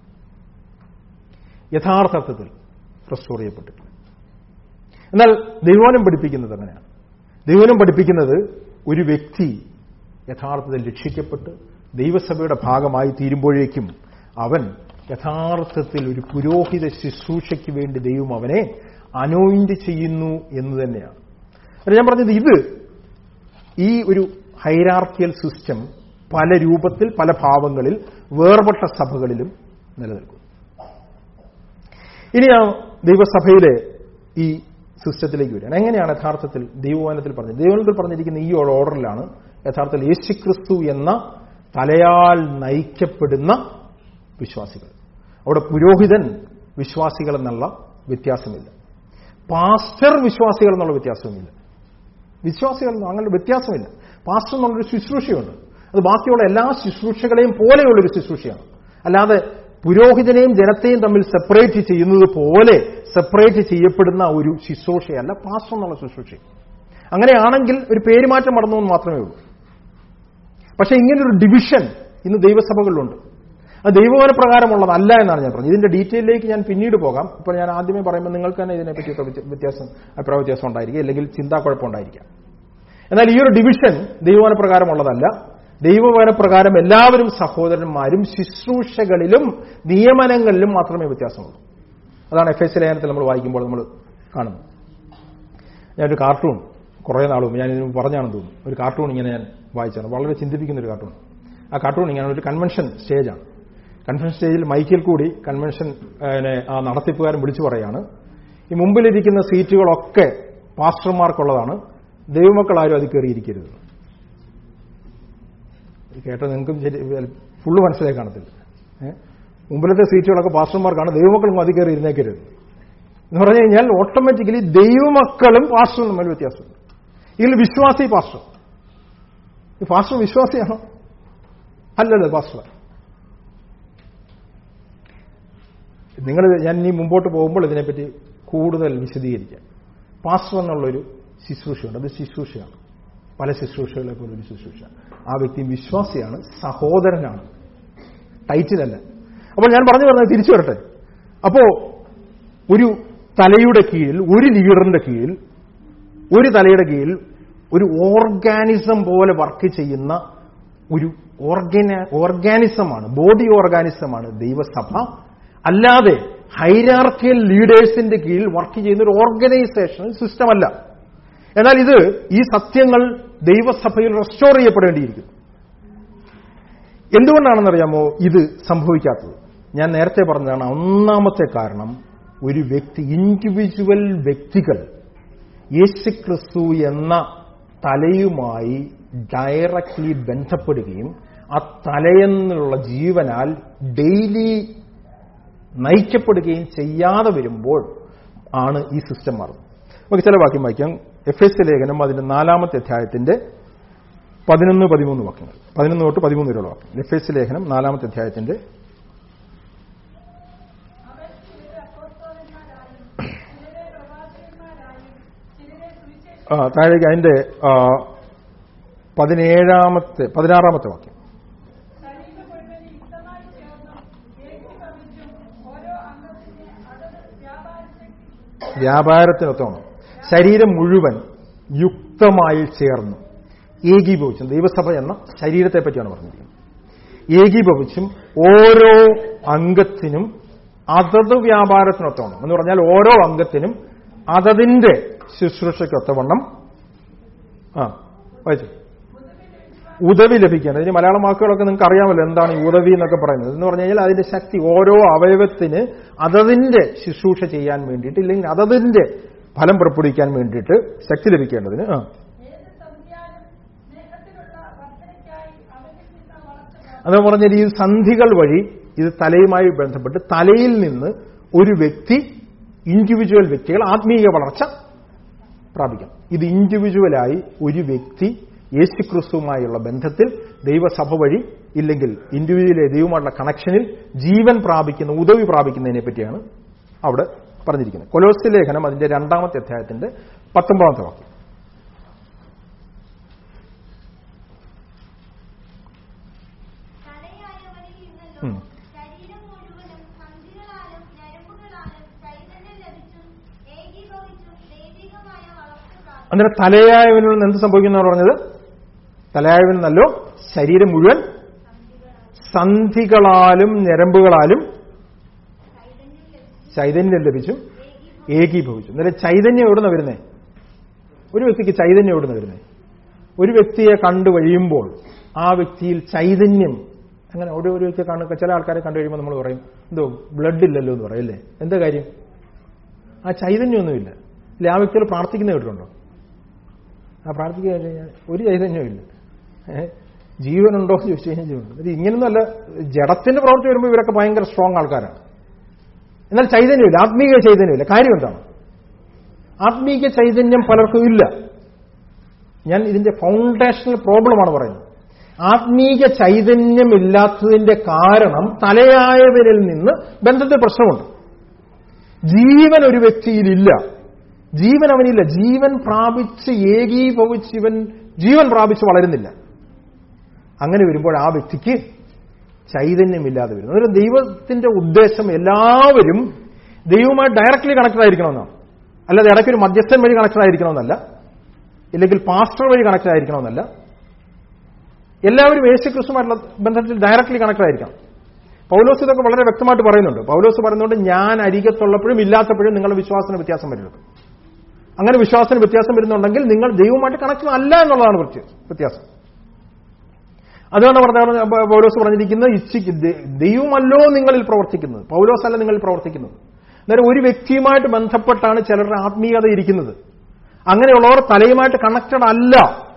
യഥാർത്ഥത്തിൽ റെസ്റ്റോർ ചെയ്യപ്പെട്ടിട്ടുണ്ട് എന്നാൽ ദൈവനം പഠിപ്പിക്കുന്നത് അങ്ങനെയാണ് ദൈവനം പഠിപ്പിക്കുന്നത് ഒരു വ്യക്തി യഥാർത്ഥത്തിൽ രക്ഷിക്കപ്പെട്ട് ദൈവസഭയുടെ ഭാഗമായി തീരുമ്പോഴേക്കും അവൻ യഥാർത്ഥത്തിൽ ഒരു പുരോഹിത ശുശ്രൂഷയ്ക്ക് വേണ്ടി ദൈവം അവനെ അനോയിന്റ് ചെയ്യുന്നു എന്ന് തന്നെയാണ് അല്ല ഞാൻ പറഞ്ഞത് ഇത് ഈ ഒരു ഹൈരാർക്കിയൽ സിസ്റ്റം പല രൂപത്തിൽ പല ഭാവങ്ങളിൽ വേർപെട്ട സഭകളിലും നിലനിൽക്കും ഇനി ഞാൻ ദൈവസഭയിലെ ഈ സിസ്റ്റത്തിലേക്ക് വരികയാണ് എങ്ങനെയാണ് യഥാർത്ഥത്തിൽ ദൈവവചനത്തിൽ പറഞ്ഞത് ദൈവവചനത്തിൽ പറഞ്ഞിരിക്കുന്ന ഈ ഒരു ഓർഡറിലാണ് യഥാർത്ഥത്തിൽ യേശുക്രിസ്തു എന്ന തലയാൽ നയിക്കപ്പെടുന്ന വിശ്വാസികൾ അവിടെ പുരോഹിതൻ വിശ്വാസികൾ എന്നുള്ള വ്യത്യാസമില്ല പാസ്റ്റർ വിശ്വാസികൾ എന്നുള്ള വ്യത്യാസവുമില്ല വിശ്വാസികൾ എന്ന് അങ്ങനെ വ്യത്യാസമില്ല പാസ്റ്റർ എന്നുള്ളൊരു ശുശ്രൂഷയുണ്ട് അത് ബാക്കിയുള്ള എല്ലാ ശുശ്രൂഷകളെയും പോലെയുള്ളൊരു ശുശ്രൂഷയാണ് അല്ലാതെ പുരോഹിതനെയും ജനത്തെയും തമ്മിൽ സെപ്പറേറ്റ് ചെയ്യുന്നത് പോലെ സെപ്പറേറ്റ് ചെയ്യപ്പെടുന്ന ഒരു ശുശ്രൂഷയല്ല പാസ്റ്റർ എന്നുള്ള ശുശ്രൂഷ അങ്ങനെയാണെങ്കിൽ ഒരു പേരുമാറ്റം നടന്നു എന്ന് മാത്രമേ ഉള്ളൂ പക്ഷേ ഇങ്ങനൊരു ഡിവിഷൻ ഇന്ന് ദൈവസഭകളിലുണ്ട് അത് ദൈവവന പ്രകാരമുള്ളതല്ല എന്നാണ് ഞാൻ പറഞ്ഞത് ഇതിന്റെ ഡീറ്റെയിലേക്ക് ഞാൻ പിന്നീട് പോകാം ഇപ്പോൾ ഞാൻ ആദ്യമേ പറയുമ്പോൾ നിങ്ങൾക്ക് തന്നെ ഇതിനെപ്പറ്റിയൊക്കെ വ്യത്യ- വ്യത്യാസം അഭിപ്രായ വ്യത്യാസം ഉണ്ടായിരിക്കും അല്ലെങ്കിൽ ചിന്താക്കുഴപ്പമുണ്ടായിരിക്കാം എന്നാൽ ഈ ഒരു ഡിവിഷൻ ദൈവവന പ്രകാരമുള്ളതല്ല ദൈവവന പ്രകാരം എല്ലാവരും സഹോദരന്മാരും ശുശ്രൂഷകളിലും നിയമനങ്ങളിലും മാത്രമേ വ്യത്യാസമുള്ളൂ അതാണ് എഫ് എസ് ലേഖനത്തിൽ നമ്മൾ വായിക്കുമ്പോൾ നമ്മൾ കാണുന്നത് ഞാനൊരു കാർട്ടൂൺ കുറേ നാൾ മുമ്പ് ഞാൻ ഇതിന് മുമ്പ് പറഞ്ഞാണെന്ന് തോന്നുന്നു ഒരു കാർട്ടൂൺ ഇങ്ങനെ ഞാൻ വായിച്ചാണ് വളരെ ചിന്തിപ്പിക്കുന്ന ഒരു കാർട്ടൂൺ ആ കാർട്ടൂൺ ഇങ്ങനെ ഒരു കൺവെൻഷൻ സ്റ്റേജാണ് കൺവെൻഷൻ സ്റ്റേജിൽ മൈക്കിൽ കൂടി കൺവെൻഷൻ ഏഹ്, ആ നടത്തിപ്പുകാരൻ വിളിച്ചു പറയാണ് ഈ മുമ്പിലിരിക്കുന്ന സീറ്റുകളൊക്കെ പാസ്റ്റർമാർക്കുള്ളതാണ് ദൈവമക്കൾ ആരും അത് കയറിയിരിക്കരുത് ഇത് കേട്ട നിങ്ങൾക്കും ശരി ഫുള്ള് മനസ്സിലായി കാണത്തില്ല ഏ? മുമ്പിലത്തെ സീറ്റുകളൊക്കെ പാസ്റ്റർമാർക്കാണ് ദൈവമക്കളും അത് കയറി ഇരുന്നേക്കരുത് എന്ന് പറഞ്ഞു കഴിഞ്ഞാൽ ഓട്ടോമാറ്റിക്കലി ദൈവമക്കളും പാസ്റ്ററും തമ്മിൽ വ്യത്യാസമുണ്ട് ഇതിൽ വിശ്വാസി പാസ്റ്റർ ഈ പാസ്റ്റർ വിശ്വാസിയാണോ അല്ലല്ലോ പാസ്റ്റർ നിങ്ങൾ ഞാൻ ഇനി മുമ്പോട്ട് പോകുമ്പോൾ ഇതിനെപ്പറ്റി കൂടുതൽ വിശദീകരിക്കാം പാസ്റ്റർ എന്നുള്ളൊരു ശുശ്രൂഷയുണ്ട് അത് ശുശ്രൂഷയാണ് പല ശുശ്രൂഷകളെ പോലെ ഒരു ശുശ്രൂഷ ആ വ്യക്തി വിശ്വാസിയാണ് സഹോദരനാണ് ടൈറ്റിലല്ല അപ്പോൾ ഞാൻ പറഞ്ഞു പറഞ്ഞത് തിരിച്ചു വരട്ടെ അപ്പോ ഒരു തലയുടെ കീഴിൽ ഒരു ലീഡറിന്റെ കീഴിൽ ഒരു തലയുടെ കീഴിൽ ഒരു ഓർഗാനിസം പോലെ വർക്ക് ചെയ്യുന്ന ഒരു ഓർഗന ഓർഗാനിസമാണ് ബോഡി ഓർഗാനിസമാണ് ദൈവസഭ അല്ലാതെ ഹൈരാർക്കിയൽ ലീഡേഴ്സിന്റെ കീഴിൽ വർക്ക് ചെയ്യുന്ന ഒരു ഓർഗനൈസേഷൻ സിസ്റ്റം അല്ല എന്നാൽ ഇത് ഈ സത്യങ്ങൾ ദൈവസഭയിൽ റെസ്റ്റോർ ചെയ്യപ്പെടേണ്ടിയിരിക്കുന്നു എന്തുകൊണ്ടാണെന്നറിയാമോ ഇത് സംഭവിക്കാത്തത് ഞാൻ നേരത്തെ പറഞ്ഞതാണ് ഒന്നാമത്തെ കാരണം ഒരു വ്യക്തി ഇൻഡിവിജ്വൽ വ്യക്തികൾ യേശുക്രിസ്തു എന്ന തലയുമായി ഡയറക്ട്ലി ബന്ധപ്പെടുകയും ആ തലയെന്നുള്ള ജീവനാൽ ഡെയിലി നയിക്കപ്പെടുകയും ചെയ്യാതെ വരുമ്പോൾ ആണ് ഈ സിസ്റ്റം മാറുന്നത് നമുക്ക് ചില വാക്യം വായിക്കാം എഫ് എസ് ലേഖനം അതിന്റെ നാലാമത്തെ അധ്യായത്തിന്റെ പതിനൊന്ന് പതിമൂന്ന് വാക്യങ്ങൾ പതിനൊന്ന് തൊട്ട് പതിമൂന്ന് വരെയുള്ള വാക്യം എഫ് എസ് ലേഖനം നാലാമത്തെ അധ്യായത്തിന്റെ അവർ ചിലരെ അപ്പോസ്തലന്മാരായും ചിലരെ പ്രവാചകന്മാരായും ചിലരെ സുവിശേഷ ആ, താഴേക്ക് അതിന്റെ ആ, പതിനേഴാമത്തെ പതിനാറാമത്തെ വാക്യം ശരീരം മുഴുവൻ യുക്തമായി ചേർന്നും ഏകീഭവിച്ചും ഓരോ അംഗത്തിന്റെ അതത് വ്യാപാരശക്തി വ്യാപാരത്തിനൊത്തമാണ് ശരീരം മുഴുവൻ യുക്തമായി ചേർന്നു ഏകീഭവിച്ചും ദൈവസഭ എന്ന ശരീരത്തെ പറ്റിയാണ് പറഞ്ഞിരിക്കുന്നത് ഏകീഭവിച്ചും ഓരോ അംഗത്തിനും അതത് വ്യാപാരത്തിനൊത്തവണ്ണം എന്ന് പറഞ്ഞാൽ ഓരോ അംഗത്തിനും അതതിന്റെ ശുശ്രൂഷയ്ക്കൊത്തവണ്ണം ആ വായിച്ചു ഉദവി ലഭിക്കാൻ അതിന് മലയാളം വാക്കുകളൊക്കെ നിങ്ങൾക്ക് അറിയാമല്ലോ എന്താണ് ഈ ഉദവി എന്നൊക്കെ പറയുന്നത് എന്ന് പറഞ്ഞു കഴിഞ്ഞാൽ അതിന്റെ ശക്തി ഓരോ അവയവത്തിന് അതതിന്റെ ശുശ്രൂഷ ചെയ്യാൻ വേണ്ടിയിട്ട് ഇല്ലെങ്കിൽ അതതിന്റെ ഫലം പുറപ്പെടുവിക്കാൻ വേണ്ടിയിട്ട് ശക്തി ലഭിക്കേണ്ടതിന് ആ ഏത് സംഖ്യാലും സ്നേഹത്തിലുള്ള വർധനയ്ക്കായി അവനിൽ നിന്ന് വളർച്ച അത് പറഞ്ഞാൽ ഈ സന്ധികൾ വഴി ഇത് തലയുമായി ബന്ധപ്പെട്ട് തലയിൽ നിന്ന് ഒരു വ്യക്തി ഇൻഡിവിജ്വൽ വ്യക്തികൾ ആത്മീയ വളർച്ച പ്രാപിക്കാം ഇത് ഇൻഡിവിജ്വലായി ഒരു വ്യക്തി യേശുക്രിസ്തുവുമായുള്ള ബന്ധത്തിൽ ദൈവസഭ വഴി ഇല്ലെങ്കിൽ ഇൻഡിവിജ്വലെ ദൈവമായിട്ടുള്ള കണക്ഷനിൽ ജീവൻ പ്രാപിക്കുന്ന ഉദവി പ്രാപിക്കുന്നതിനെ പറ്റിയാണ് അവിടെ പറഞ്ഞിരിക്കുന്നത് കൊലോസ് ലേഖനം അതിന്റെ രണ്ടാമത്തെ അധ്യായത്തിന്റെ പത്തൊമ്പതാമത്തെ വാക്യം തലയായവനിൽ നിന്നല്ലോ ഉം. ശരീരം മുഴുവനും സന്ധികളാലും ഞരമ്പുകളാലും ചൈതന്യം ലഭിച്ചും ഏകീഭവിച്ചും ദൈവികമായ വളർച്ച പ്രാപിക്കും അന്നേരം തലയായവനിൽ നിന്ന് എന്ത് സംഭവിക്കുന്നതാണ് പറഞ്ഞത് തലയായവൻ നല്ലോ ശരീരം മുഴുവൻ സന്ധികളാലും ഞരമ്പുകളാലും ചൈതന്യം ലഭിച്ചും ഏകീഭവിച്ചു അന്നേരം ചൈതന്യം എവിടുന്ന വരുന്നേ ഒരു വ്യക്തിക്ക് ചൈതന്യം എവിടുന്ന വരുന്നേ ഒരു വ്യക്തിയെ കണ്ടു കഴിയുമ്പോൾ ആ വ്യക്തിയിൽ ചൈതന്യം അങ്ങനെ ഒരു ഒരു വ്യക്തിയെ കാണുക ചില ആൾക്കാരെ കണ്ടു കഴിയുമ്പോൾ നമ്മൾ പറയും എന്തോ ബ്ലഡ് ഇല്ലല്ലോ എന്ന് പറയും അല്ലേ എന്താ കാര്യം ആ ചൈതന്യമൊന്നുമില്ല ഇല്ല ആ വ്യക്തികൾ പ്രാർത്ഥിക്കുന്ന കേട്ടിട്ടുണ്ടോ ആ പ്രാർത്ഥിക്കുക കഴിഞ്ഞാൽ ഒരു ചൈതന്യവും ഇല്ല ഏഹ് ജീവനുണ്ടോ എന്ന് ചോദിച്ചു കഴിഞ്ഞാൽ ജീവനുണ്ട് ഇത് ഇങ്ങനൊന്നുമല്ല ജഡത്തിന്റെ പ്രവൃത്തി വരുമ്പോൾ ഇവരൊക്കെ ഭയങ്കര സ്ട്രോങ് ആൾക്കാരാണ് എന്നാൽ ചൈതന്യമില്ല ആത്മീയ ചൈതന്യമില്ല കാര്യം എന്താണ് ആത്മീയ ചൈതന്യം പലർക്കും ഇല്ല ഞാൻ ഇതിന്റെ ഫൗണ്ടേഷണൽ പ്രോബ്ലമാണ് പറയുന്നത് ആത്മീയ ചൈതന്യമില്ലാത്തതിന്റെ കാരണം തലയായവരിൽ നിന്ന് ബന്ധത്തിൽ പ്രശ്നമുണ്ട് ജീവൻ ഒരു വ്യക്തിയിലില്ല ജീവൻ അവനില്ല ജീവൻ പ്രാപിച്ച് ഏകീഭവിച്ച് ഇവൻ ജീവൻ പ്രാപിച്ച് വളരുന്നില്ല അങ്ങനെ വരുമ്പോൾ ആ വ്യക്തിക്ക് ചൈതന്യമില്ലാതെ വരുന്നു അതൊരു ദൈവത്തിന്റെ ഉദ്ദേശം എല്ലാവരും ദൈവവുമായി ഡയറക്റ്റ്ലി കണക്റ്റഡ് ആയിരിക്കണമെന്നാണ് അല്ലാതെ ഇടയ്ക്ക് ഒരു മധ്യസ്ഥൻ വഴി കണക്റ്റഡ് ആയിരിക്കണമെന്നല്ല ഇല്ലെങ്കിൽ പാസ്റ്റർ വഴി കണക്റ്റഡ് ആയിരിക്കണമെന്നല്ല എല്ലാവരും യേശുക്രിസ്തുമായിട്ടുള്ള ബന്ധത്തിൽ ഡയറക്റ്റ്ലി കണക്റ്റഡ് ആയിരിക്കണം പൗലോസ് ഇതൊക്കെ വളരെ വ്യക്തമായിട്ട് പറയുന്നുണ്ട് പൗലോസ് പറയുന്നുണ്ട് ഞാൻ അരികത്തുള്ളപ്പോഴും ഇല്ലാത്തപ്പോഴും നിങ്ങളുടെ വിശ്വാസത്തിന് വ്യത്യാസം വരരുത് അങ്ങനെ വിശ്വാസത്തിന് വ്യത്യാസം വരുന്നുണ്ടെങ്കിൽ നിങ്ങൾ ദൈവവുമായിട്ട് കണക്ഷൻ അല്ല എന്നുള്ളതാണ് വ്യത്യ- വ്യത്യാസം അതുകൊണ്ട് പറഞ്ഞ പൗലോസ് പറഞ്ഞിരിക്കുന്നത് ഇച്ഛിക്ക് ദ- ദൈവമല്ലോ നിങ്ങളിൽ പ്രവർത്തിക്കുന്നത് പൗലോസ് അല്ല നിങ്ങളിൽ പ്രവർത്തിക്കുന്നത് അന്നേരം ഒരു വ്യക്തിയുമായിട്ട് ബന്ധപ്പെട്ടാണ് ചിലരുടെ ആത്മീയത ഇരിക്കുന്നത് അങ്ങനെയുള്ളവർ തലയുമായിട്ട് കണക്റ്റഡ് അല്ല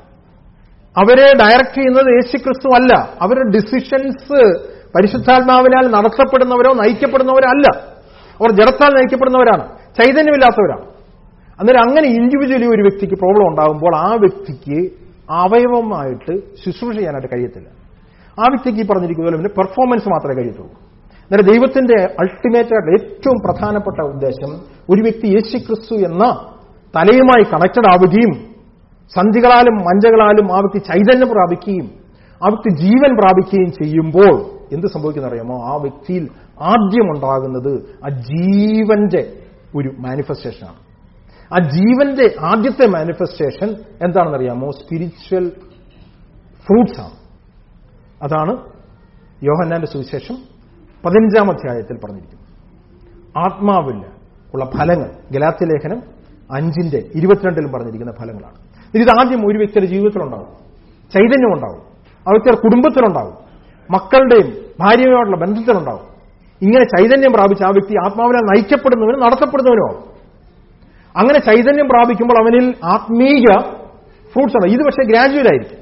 അവരെ ഡയറക്റ്റ് ചെയ്യുന്നത് യേശുക്രിസ്തു അല്ല അവരുടെ ഡിസിഷൻസ് പരിശുദ്ധാത്മാവിനാൽ നടത്തപ്പെടുന്നവരോ നയിക്കപ്പെടുന്നവരോ അല്ല അവർ ജഡത്താൽ നയിക്കപ്പെടുന്നവരാണ് ചൈതന്യമില്ലാത്തവരാണ് അന്നേരം അങ്ങനെ ഇൻഡിവിജ്വലി ഒരു വ്യക്തിക്ക് പ്രോബ്ലം ഉണ്ടാകുമ്പോൾ ആ വ്യക്തിക്ക് അവയവമായിട്ട് ശുശ്രൂഷ ചെയ്യാനായിട്ട് കഴിയത്തില്ല ആ വ്യക്തിക്ക് ഈ പറഞ്ഞിരിക്കുന്ന പോലെ പെർഫോമൻസ് മാത്രമേ കഴിയത്തുള്ളൂ അന്നേരം ദൈവത്തിന്റെ അൾട്ടിമേറ്റ് ആയിട്ട് ഏറ്റവും പ്രധാനപ്പെട്ട ഉദ്ദേശം ഒരു വ്യക്തി യേശുക്രിസ്തു എന്ന തലയുമായി കണക്റ്റഡ് ആവുകയും സന്ധികളാലും മഞ്ചകളാലും ആ വ്യക്തി ചൈതന്യം പ്രാപിക്കുകയും ആ വ്യക്തി ജീവൻ പ്രാപിക്കുകയും ചെയ്യുമ്പോൾ എന്ത് സംഭവിക്കുന്നറിയാമോ ആ വ്യക്തിയിൽ ആദ്യം ഉണ്ടാകുന്നത് ആ ജീവന്റെ ഒരു മാനിഫെസ്റ്റേഷനാണ് ആ ജീവന്റെ ആദ്യത്തെ മാനിഫെസ്റ്റേഷൻ എന്താണെന്നറിയാമോ സ്പിരിച്വൽ ഫ്രൂട്ട്സ് ആണ് അതാണ് യോഹന്നാന്റെ സുവിശേഷം പതിനഞ്ചാം അധ്യായത്തിൽ പറഞ്ഞിരിക്കുന്നത് ആത്മാവിൽ ഉള്ള ഫലങ്ങൾ ഗലാത്യ ലേഖനം അഞ്ചിന്റെ ഇരുപത്തിരണ്ടിലും പറഞ്ഞിരിക്കുന്ന ഫലങ്ങളാണ് ഇത് ആദ്യം ഒരു വ്യക്തിയുടെ ജീവിതത്തിലുണ്ടാവും ചൈതന്യം ഉണ്ടാവും ആ വ്യക്തിയുടെ കുടുംബത്തിലുണ്ടാവും മക്കളുടെയും ഭാര്യയുമായിട്ടുള്ള ബന്ധത്തിലുണ്ടാവും ഇങ്ങനെ ചൈതന്യം പ്രാപിച്ച ആ വ്യക്തി ആത്മാവിനെ നയിക്കപ്പെടുന്നവനും നടത്തപ്പെടുന്നവനുമാവും അങ്ങനെ ചൈതന്യം പ്രാപിക്കുമ്പോൾ അവനിൽ ആത്മീയ ഫ്രൂട്ട്സ് ആണ് ഇത് പക്ഷേ ഗ്രാജുവൽ ആയിരിക്കും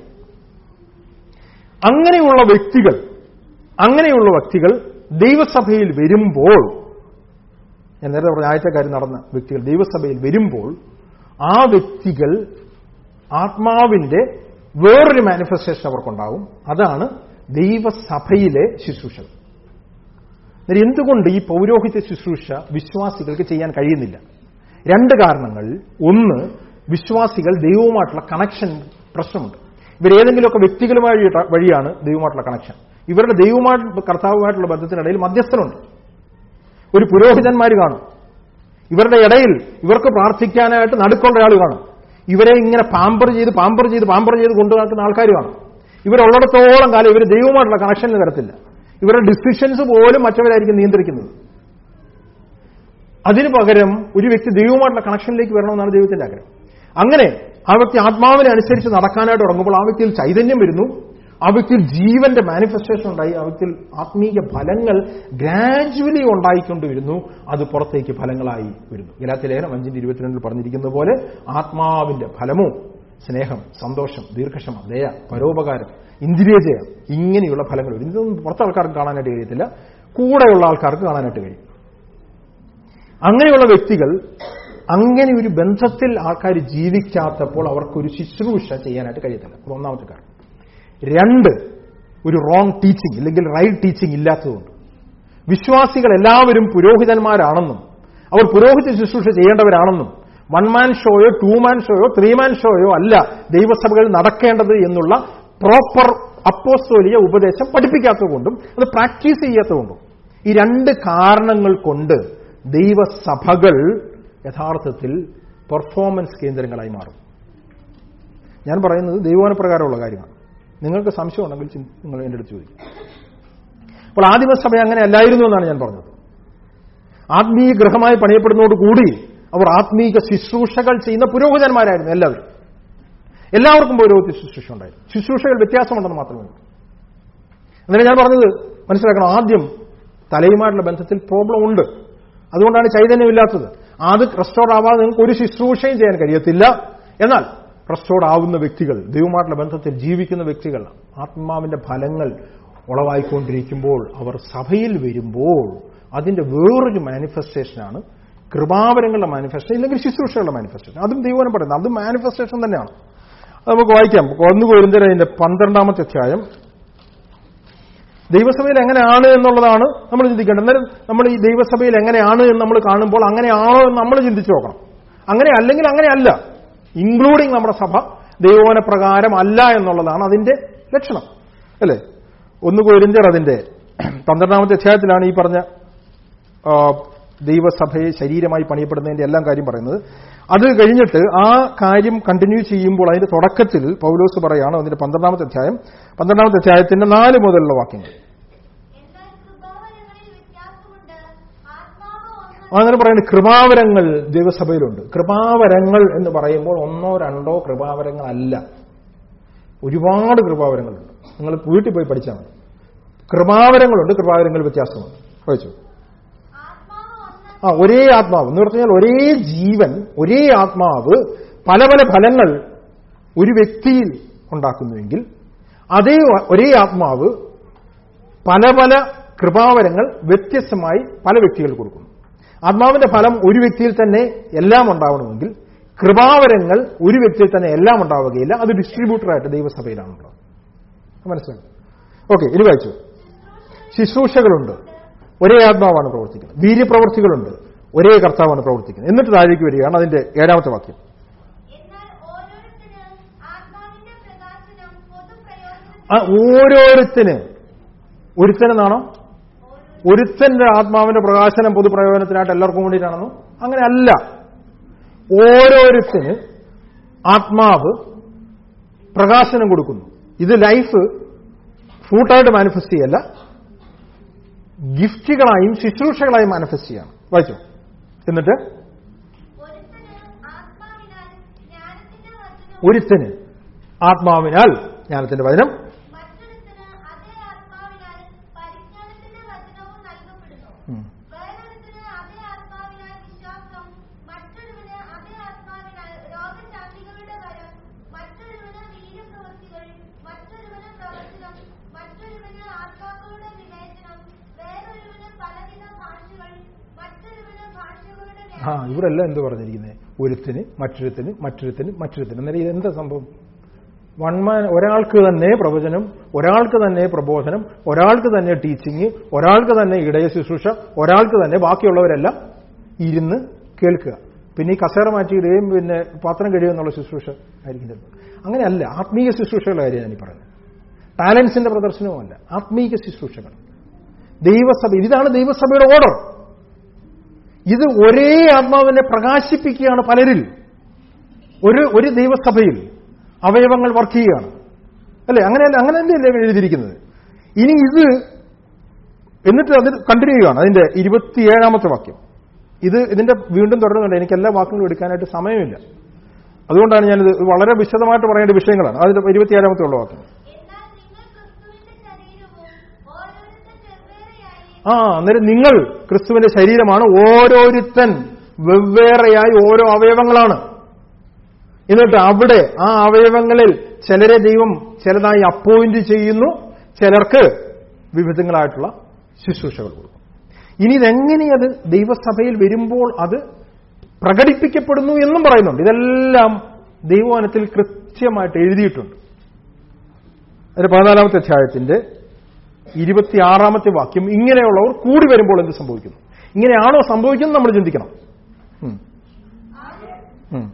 അങ്ങനെയുള്ള വ്യക്തികൾ അങ്ങനെയുള്ള വ്യക്തികൾ ദൈവസഭയിൽ വരുമ്പോൾ ഞാൻ നേരത്തെ പറഞ്ഞ ആദ്യത്തെ കാര്യം നടന്ന വ്യക്തികൾ ദൈവസഭയിൽ വരുമ്പോൾ ആ വ്യക്തികൾ ആത്മാവിന്റെ വേറൊരു മാനിഫെസ്റ്റേഷൻ അവർക്കുണ്ടാവും അതാണ് ദൈവസഭയിലെ ശുശ്രൂഷകൾ എന്നാൽ എന്തുകൊണ്ട് ഈ പൗരോഹിത്യ ശുശ്രൂഷ വിശ്വാസികൾക്ക് ചെയ്യാൻ കഴിയുന്നില്ല രണ്ട് കാരണങ്ങൾ ഒന്ന് വിശ്വാസികൾ ദൈവവുമായിട്ടുള്ള കണക്ഷൻ പ്രശ്നമുണ്ട് ഇവരേതെങ്കിലുമൊക്കെ വ്യക്തികളുമായി വഴിയാണ് ദൈവവുമായിട്ടുള്ള കണക്ഷൻ ഇവരുടെ ദൈവവുമായിട്ട് കർത്താവുമായിട്ടുള്ള ബന്ധത്തിനിടയിൽ മധ്യസ്ഥനുണ്ട് ഒരു പുരോഹിതന്മാർ കാണും ഇവരുടെ ഇടയിൽ ഇവർക്ക് പ്രാർത്ഥിക്കാനായിട്ട് നടുക്കുള്ള ആൾ കാണും ഇവരെ ഇങ്ങനെ പാമ്പർ ചെയ്ത് പാമ്പർ ചെയ്ത് പാമ്പർ ചെയ്ത് കൊണ്ടു നടക്കുന്ന ആൾക്കാർ കാണും ഇവരുള്ളിടത്തോളം കാലം ഇവർ ദൈവവുമായിട്ടുള്ള കണക്ഷനിൽ തരത്തില്ല ഇവരുടെ ഡിസിഷൻസ് പോലും മറ്റവരായിരിക്കും നിയന്ത്രിക്കുന്നത് അതിനു പകരം ഒരു വ്യക്തി ദൈവവുമായിട്ടുള്ള കണക്ഷനിലേക്ക് വരണമെന്നാണ് ദൈവത്തിന്റെ ആഗ്രഹം അങ്ങനെ ആ വ്യക്തി ആത്മാവിനെ അനുസരിച്ച് നടക്കാനായിട്ട് തുടങ്ങുമ്പോൾ ആ വ്യക്തിയിൽ ചൈതന്യം വരുന്നു ആ വ്യക്തിയിൽ ജീവന്റെ മാനിഫെസ്റ്റേഷൻ ഉണ്ടായി ആ വ്യക്തിയിൽ ആത്മീയ ഫലങ്ങൾ ഗ്രാജുവലി ഉണ്ടായിക്കൊണ്ട് വരുന്നു അത് പുറത്തേക്ക് ഫലങ്ങളായി വരുന്നു ഗലാത്തി ലേഖനം അഞ്ചിന്റെ ഇരുപത്തിരണ്ടിൽ പറഞ്ഞിരിക്കുന്ന പോലെ ആത്മാവിന്റെ ഫലമോ സ്നേഹം സന്തോഷം ദീർഘക്ഷമ ദയ പരോപകാരം ഇന്ദ്രിയജയം ഇങ്ങനെയുള്ള ഫലങ്ങൾ വരും ഇതൊന്നും പുറത്തെ ആൾക്കാർക്ക് കാണാനായിട്ട് കഴിയത്തില്ല കൂടെയുള്ള ആൾക്കാർക്ക് കാണാനായിട്ട് കഴിയും അങ്ങനെയുള്ള വ്യക്തികൾ അങ്ങനെ ഒരു ബന്ധത്തിൽ ആൾക്കാർ ജീവിക്കാത്തപ്പോൾ അവർക്കൊരു ശുശ്രൂഷ ചെയ്യാനായിട്ട് കഴിയത്തില്ല അത് ഒന്നാമത്തെ കാരണം രണ്ട് ഒരു റോങ് ടീച്ചിങ് അല്ലെങ്കിൽ റൈറ്റ് ടീച്ചിങ് ഇല്ലാത്തതുകൊണ്ട് വിശ്വാസികൾ എല്ലാവരും പുരോഹിതന്മാരാണെന്നും അവർ പുരോഹിത ശുശ്രൂഷ ചെയ്യേണ്ടവരാണെന്നും വൺ മാൻ ഷോയോ ടു മാൻ ഷോയോ ത്രീ മാൻ ഷോയോ അല്ല ദൈവസഭകൾ നടക്കേണ്ടത് എന്നുള്ള പ്രോപ്പർ അപ്പോസ്തോലിയ ഉപദേശം പഠിപ്പിക്കാത്തതുകൊണ്ടും അത് പ്രാക്ടീസ് ചെയ്യാത്തതുകൊണ്ടും ഈ രണ്ട് കാരണങ്ങൾ കൊണ്ട് ദൈവസഭകൾ യഥാർത്ഥത്തിൽ പെർഫോമൻസ് കേന്ദ്രങ്ങളായി മാറും ഞാൻ പറയുന്നത് ദൈവോനപ്രകാരമുള്ള കാര്യമാണ് നിങ്ങൾക്ക് സംശയം ഉണ്ടെങ്കിൽ ചിന്ത- നിങ്ങൾ എൻ്റെ അടുത്ത് ചോദിക്കും അപ്പോൾ ആദിമസഭ അങ്ങനെ അല്ലായിരുന്നു എന്നാണ് ഞാൻ പറഞ്ഞത് ആത്മീയ ഗൃഹമായി പണിയപ്പെടുന്നതോടുകൂടി അവർ ആത്മീക ശുശ്രൂഷകൾ ചെയ്യുന്ന പുരോഹിതന്മാരായിരുന്നു എല്ലാവരും എല്ലാവർക്കും പുരോഹിത ശുശ്രൂഷ ഉണ്ടായിരുന്നു ശുശ്രൂഷകൾ വ്യത്യാസമുണ്ടെന്ന് മാത്രമേ ഉള്ളൂ എന്നാലും ഞാൻ പറഞ്ഞത് മനസ്സിലാക്കണം ആദ്യം തലയുമായിട്ടുള്ള ബന്ധത്തിൽ പ്രോബ്ലം ഉണ്ട് അതുകൊണ്ടാണ് ചൈതന്യമില്ലാത്തത് അത് റെസ്റ്റോർ ആവാതെ നിങ്ങൾക്ക് ഒരു ശുശ്രൂഷയും ചെയ്യാൻ കഴിയത്തില്ല എന്നാൽ റെസ്റ്റോർ ആവുന്ന വ്യക്തികൾ ദൈവമായിട്ടുള്ള ബന്ധത്തിൽ ജീവിക്കുന്ന വ്യക്തികൾ ആത്മാവിന്റെ ഫലങ്ങൾ ഉളവായിക്കൊണ്ടിരിക്കുമ്പോൾ അവർ സഭയിൽ വരുമ്പോൾ അതിന്റെ വേറൊരു മാനിഫെസ്റ്റേഷനാണ് കൃപാവരങ്ങളുടെ മാനിഫെസ്റ്റേഷൻ ഇല്ലെങ്കിൽ ശുശ്രൂഷകളുടെ മാനിഫെസ്റ്റേഷൻ അതും ദൈവനം പറയുന്നത് അതും മാനിഫെസ്റ്റേഷൻ തന്നെയാണ് അത് നമുക്ക് വായിക്കാം ഒന്ന് കോരിന്തര അതിന്റെ പന്ത്രണ്ടാമത്തെ അധ്യായം ദൈവസഭയിൽ എങ്ങനെയാണ് എന്നുള്ളതാണ് നമ്മൾ ചിന്തിക്കേണ്ടത് അന്നേരം നമ്മൾ ഈ ദൈവസഭയിൽ എങ്ങനെയാണ് എന്ന് നമ്മൾ കാണുമ്പോൾ അങ്ങനെയാണോ എന്ന് നമ്മൾ ചിന്തിച്ചു നോക്കണം അങ്ങനെ അല്ലെങ്കിൽ അങ്ങനെയല്ല ഇൻക്ലൂഡിങ് നമ്മുടെ സഭ ദൈവോന പ്രകാരം അല്ല എന്നുള്ളതാണ് അതിന്റെ ലക്ഷണം അല്ലേ ഒന്ന് കോരിന്തർ അതിന്റെ പന്ത്രണ്ടാമത്തെ അധ്യായത്തിലാണ് ഈ പറഞ്ഞ ആ, ദൈവസഭയെ ശരീരമായി പണിയപ്പെടുന്നതിന്റെ എല്ലാം കാര്യം പറയുന്നത് അത് കഴിഞ്ഞിട്ട് ആ കാര്യം കണ്ടിന്യൂ ചെയ്യുമ്പോൾ അതിന്റെ തുടക്കത്തിൽ പൗലോസ് പറയാണ് അതിന്റെ പന്ത്രണ്ടാമത്തെ അധ്യായം പന്ത്രണ്ടാമത്തെ അധ്യായത്തിന്റെ നാല് മുതലുള്ള വാക്യങ്ങൾ എന്നാൽ കൃപാവരങ്ങളിൽ വ്യത്യാസമുണ്ട് ആത്മാവ് ഒന്ന് അങ്ങനെ പറയുന്നത് കൃപാവരങ്ങൾ ദൈവസഭയിലുണ്ട് കൃപാവരങ്ങൾ എന്ന് പറയുമ്പോൾ ഒന്നോ രണ്ടോ കൃപാവരങ്ങളല്ല ഒരുപാട് കൃപാവരങ്ങളുണ്ട് നിങ്ങൾ വീട്ടിൽ പോയി പഠിച്ചാൽ മതി കൃപാവരങ്ങളുണ്ട് കൃപാവരങ്ങൾ വ്യത്യാസമുണ്ട് വായിച്ചു ആത്മാവ് ഒന്ന് ആ ഒരേ ആത്മാവ് എന്ന് പറഞ്ഞാൽ ഒരേ ജീവൻ ഒരേ ആത്മാവ് പല പല ഫലങ്ങൾ ഒരു വ്യക്തിയിൽ ഉണ്ടാക്കുന്നുവെങ്കിൽ അതേ ഒരേ ആത്മാവ് പല പല കൃപാവരങ്ങൾ വ്യത്യസ്തമായി പല വ്യക്തികൾക്ക് കൊടുക്കുന്നു ആത്മാവിന്റെ ഫലം ഒരു വ്യക്തിയിൽ തന്നെ എല്ലാം ഉണ്ടാവണമെങ്കിൽ കൃപാവരങ്ങൾ ഒരു വ്യക്തിയിൽ തന്നെ എല്ലാം ഉണ്ടാവുകയില്ല അത് ഡിസ്ട്രിബ്യൂട്ടറായിട്ട് ദൈവസഭയിലാണുള്ളത് മനസ്സിലായി ഓക്കെ ഇനി വായിച്ചു ശുശ്രൂഷകളുണ്ട് ഒരേ ആത്മാവാണ് പ്രവർത്തിക്കുന്നത് വീര്യപ്രവർത്തികളുണ്ട് ഒരേ കർത്താവാണ് പ്രവർത്തിക്കുന്നത് എന്നിട്ട് താഴേക്ക് വരികയാണ് അതിന്റെ ഏഴാമത്തെ വാക്യം എന്നാൽ ഓരോരുത്തരും ആത്മാവിന്റെ പ്രകാശനം ആ ഓരോരുത്തന് ഒരുത്തനെന്നാണോ ഒരുത്തന്റെ ആത്മാവിന്റെ പ്രകാശനം പൊതുപ്രയോജനത്തിനായിട്ട് എല്ലാവർക്കും വേണ്ടിയിട്ടാണെന്നോ അങ്ങനെ അല്ല ഓരോരുത്തന് ആത്മാവ് പ്രകാശനം കൊടുക്കുന്നു ഇത് ലൈഫ് ഫ്രൂട്ടായിട്ട് മാനിഫെസ്റ്റ് ചെയ്യല്ല ഗിഫ്റ്റുകളായും ശുശ്രൂഷകളായും മാനിഫെസ്റ്റ് ചെയ്യണം വായിച്ചോ എന്നിട്ട് ഒരുത്തന് ആത്മാവിനാൽ ജ്ഞാനത്തിന്റെ വചനവും ഒരുത്തന് ആത്മാവിനാൽ ജ്ഞാനത്തിന്റെ വചനം മറ്റൊരുത്തന് അതേ ആത്മാവിനാൽ പരിജ്ഞാനത്തിന്റെ വചനവും നൽകപ്പെടുന്നു ഉം. വേറൊരുത്തന് അതേ ആത്മാവിനാൽ വിശ്വാസം മറ്റൊരുവന് അതേ ആത്മാവിനാൽ രോഗശാന്തികളുടെ വരം മറ്റൊരുവന് വീരപ്രവൃത്തികൾ മറ്റൊരുവന് പ്രവചനം മറ്റൊരുവന് ആത്മാക്കളുടെ വിവേചനം വേറൊരുവന് പലവിധ ഭാഷകൾ മറ്റൊരുവന് ഭാഷകളുടെ ആ വ്യാഖ്യാനം ഇവിടെ എല്ലാം എന്ത് പറഞ്ഞിരിക്കുന്നത് ഒരുത്തിന് മറ്റൊരുത്തിന് മറ്റൊരുത്തിന് മറ്റൊരുത്തിന് അന്നേരം ഇതെന്താ സംഭവം വൺമാൻ ഒരാൾക്ക് തന്നെ പ്രവചനം ഒരാൾക്ക് തന്നെ പ്രബോധനം ഒരാൾക്ക് തന്നെ ടീച്ചിങ് ഒരാൾക്ക് തന്നെ ഇടയ ശുശ്രൂഷ ഒരാൾക്ക് തന്നെ ബാക്കിയുള്ളവരെല്ലാം ഇരുന്ന് കേൾക്കുക പിന്നെ ഈ കസേര മാറ്റിയിടുകയും പിന്നെ പാത്രം കഴിയുക എന്നുള്ള ശുശ്രൂഷ ആയിരിക്കും ചിലപ്പോൾ അങ്ങനെയല്ല ആത്മീയ ശുശ്രൂഷകളുടെ കാര്യം ഞാൻ ഈ പറയുന്നത് ടാലൻസിന്റെ പ്രദർശനവുമല്ല ആത്മീയ ശുശ്രൂഷകൾ ദൈവസഭ ഇതാണ് ദൈവസഭയുടെ ഓർഡർ ഇത് ഒരേ ആത്മാവിനെ പ്രകാശിപ്പിക്കുകയാണ് പലരിൽ ഒരു ഒരു ദൈവസഭയിൽ അവയവങ്ങൾ വർക്ക് ചെയ്യുകയാണ് അല്ലേ അങ്ങനെയല്ല അങ്ങനെ തന്നെയല്ലേ എഴുതിയിരിക്കുന്നത് ഇനി ഇത് എന്നിട്ട് അത് കണ്ടിന്യൂ ചെയ്യുകയാണ് അതിന്റെ ഇരുപത്തിയേഴാമത്തെ വാക്യം ഇത് ഇതിന്റെ വീണ്ടും തുടരുന്നുണ്ട് എനിക്ക് എല്ലാ വാക്കുകളും എടുക്കാനായിട്ട് സമയമില്ല അതുകൊണ്ടാണ് ഞാനിത് വളരെ വിശദമായിട്ട് പറയേണ്ട വിഷയങ്ങളാണ് അതിന്റെ ഇരുപത്തിയേഴാമത്തെ ഉള്ള വാക്യം എന്നാൽ നിങ്ങൾ ക്രിസ്തുവിന്റെ ശരീരവും ഓരോരുത്തർ വെവ്വേറെയായി ആ അന്നേരം നിങ്ങൾ ക്രിസ്തുവിന്റെ ശരീരമാണ് ഓരോരുത്തൻ വെവ്വേറെയായി ഓരോ അവയവങ്ങളാണ് എന്നിട്ട് അവിടെ ആ അവയവങ്ങളിൽ ചിലരെ ദൈവം ചിലതായി അപ്പോയിന്റ് ചെയ്യുന്നു ചിലർക്ക് വിവിധങ്ങളായിട്ടുള്ള ശുശ്രൂഷകൾ കൊടുക്കും ഇനി ഇതെങ്ങനെ അത് ദൈവസഭയിൽ വരുമ്പോൾ അത് പ്രകടിപ്പിക്കപ്പെടുന്നു എന്നും പറയുന്നുണ്ട് ഇതെല്ലാം ദൈവവനത്തിൽ കൃത്യമായിട്ട് എഴുതിയിട്ടുണ്ട് അതിന്റെ പതിനാലാമത്തെ അധ്യായത്തിന്റെ ഇരുപത്തിയാറാമത്തെ വാക്യം ഇങ്ങനെയുള്ളവർ കൂടി വരുമ്പോൾ എന്ത് സംഭവിക്കുന്നു ഇങ്ങനെയാണോ സംഭവിക്കുന്നത് നമ്മൾ ചിന്തിക്കണം ഉം. ഉം.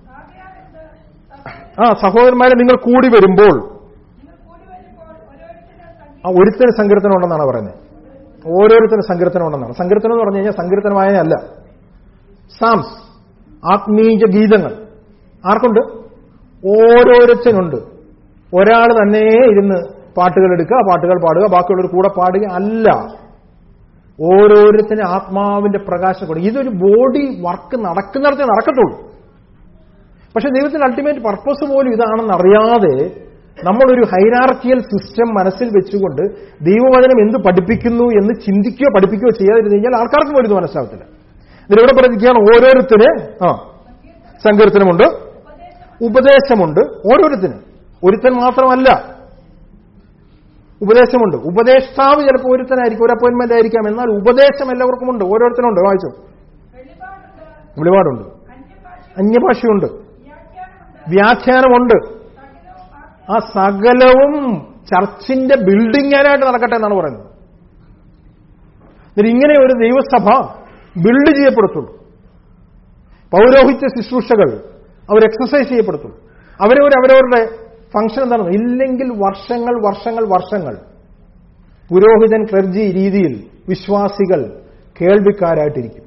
ആ സഹോദരന്മാരെ നിങ്ങൾ കൂടി വരുമ്പോൾ നിങ്ങൾ കൂടി വരുമ്പോൾ ഓരോരുത്തരും സംഗീതം ആ ഒരുത്തന് സങ്കീർത്തനം ഉണ്ടെന്നാണ് പറയുന്നത് ഓരോരുത്തരും സങ്കീർത്തനം ഉണ്ടെന്നാണ് സങ്കീർത്തനം എന്ന് പറഞ്ഞു കഴിഞ്ഞാൽ സങ്കീർത്തനമായല്ല സാംസ് ആത്മീയ ഗീതങ്ങൾ ആർക്കുണ്ട് ഓരോരുത്തനുണ്ട് ഒരാൾ തന്നെ ഇരുന്ന് പാട്ടുകൾ എടുക്കുക പാട്ടുകൾ പാടുക ബാക്കിയുള്ളവർ കൂടെ പാടുക അല്ല ഓരോരുത്തരും ആത്മാവിന്റെ പ്രകാശം കൊടുക്കുക ഇതൊരു ബോഡി വർക്ക് നടക്കുന്നിടത്തേ നടക്കത്തുള്ളൂ പക്ഷെ ദൈവത്തിന്റെ അൾട്ടിമേറ്റ് പർപ്പസ് പോലും ഇതാണെന്ന് അറിയാതെ നമ്മളൊരു ഹൈറാർക്കിയൽ സിസ്റ്റം മനസ്സിൽ വെച്ചുകൊണ്ട് ദൈവവചനം എന്ത് പഠിപ്പിക്കുന്നു എന്ന് ചിന്തിക്കുകയോ പഠിപ്പിക്കുകയോ ചെയ്യാതിരുന്നു കഴിഞ്ഞാൽ ആൾക്കാർക്ക് പോലും ഇത് മനസ്സിലാവത്തില്ല ഇതിലിവിടെ പറഞ്ഞിരിക്കുകയാണ് ഓരോരുത്തര് ആ സങ്കീർത്തനമുണ്ട് ഉപദേശമുണ്ട് ഓരോരുത്തന് ഒരുത്തൻ മാത്രമല്ല ഉപദേശമുണ്ട് ഉപദേഷ്ടാവ് ചിലപ്പോൾ ഒരുത്തനായിരിക്കും ഒരു അപ്പോയിന്റ്മെന്റ് ആയിരിക്കാം എന്നാൽ ഉപദേശം എല്ലാവർക്കുമുണ്ട് ഓരോരുത്തരുണ്ട് വായിച്ചു വെളിപാടുണ്ട് വെളിപാടുണ്ട് അന്യഭാഷ അന്യഭാഷയുണ്ട് വ്യാഖ്യാനമുണ്ട് വ്യാഖ്യാനമുണ്ട് സകലവും ആ ആ സകലവും ചർച്ചിന്റെ ബിൽഡിംഗാനായിട്ട് നടക്കട്ടെ എന്നാണ് പറയുന്നത് എന്നിട്ട് ഇങ്ങനെ ഒരു ദൈവസഭ ബിൽഡ് ചെയ്യപ്പെടുത്തുള്ളൂ പൗരോഹിത്യ ശുശ്രൂഷകൾ അവർ എക്സസൈസ് ചെയ്യപ്പെടുത്തുള്ളൂ അവരവർ അവരവരുടെ ഫംഗ്ഷൻ എന്താണ് ഇല്ലെങ്കിൽ വർഷങ്ങൾ വർഷങ്ങൾ വർഷങ്ങൾ പുരോഹിതൻ ക്ലർജി രീതിയിൽ വിശ്വാസികൾ കേൾവിക്കാരായിട്ടിരിക്കും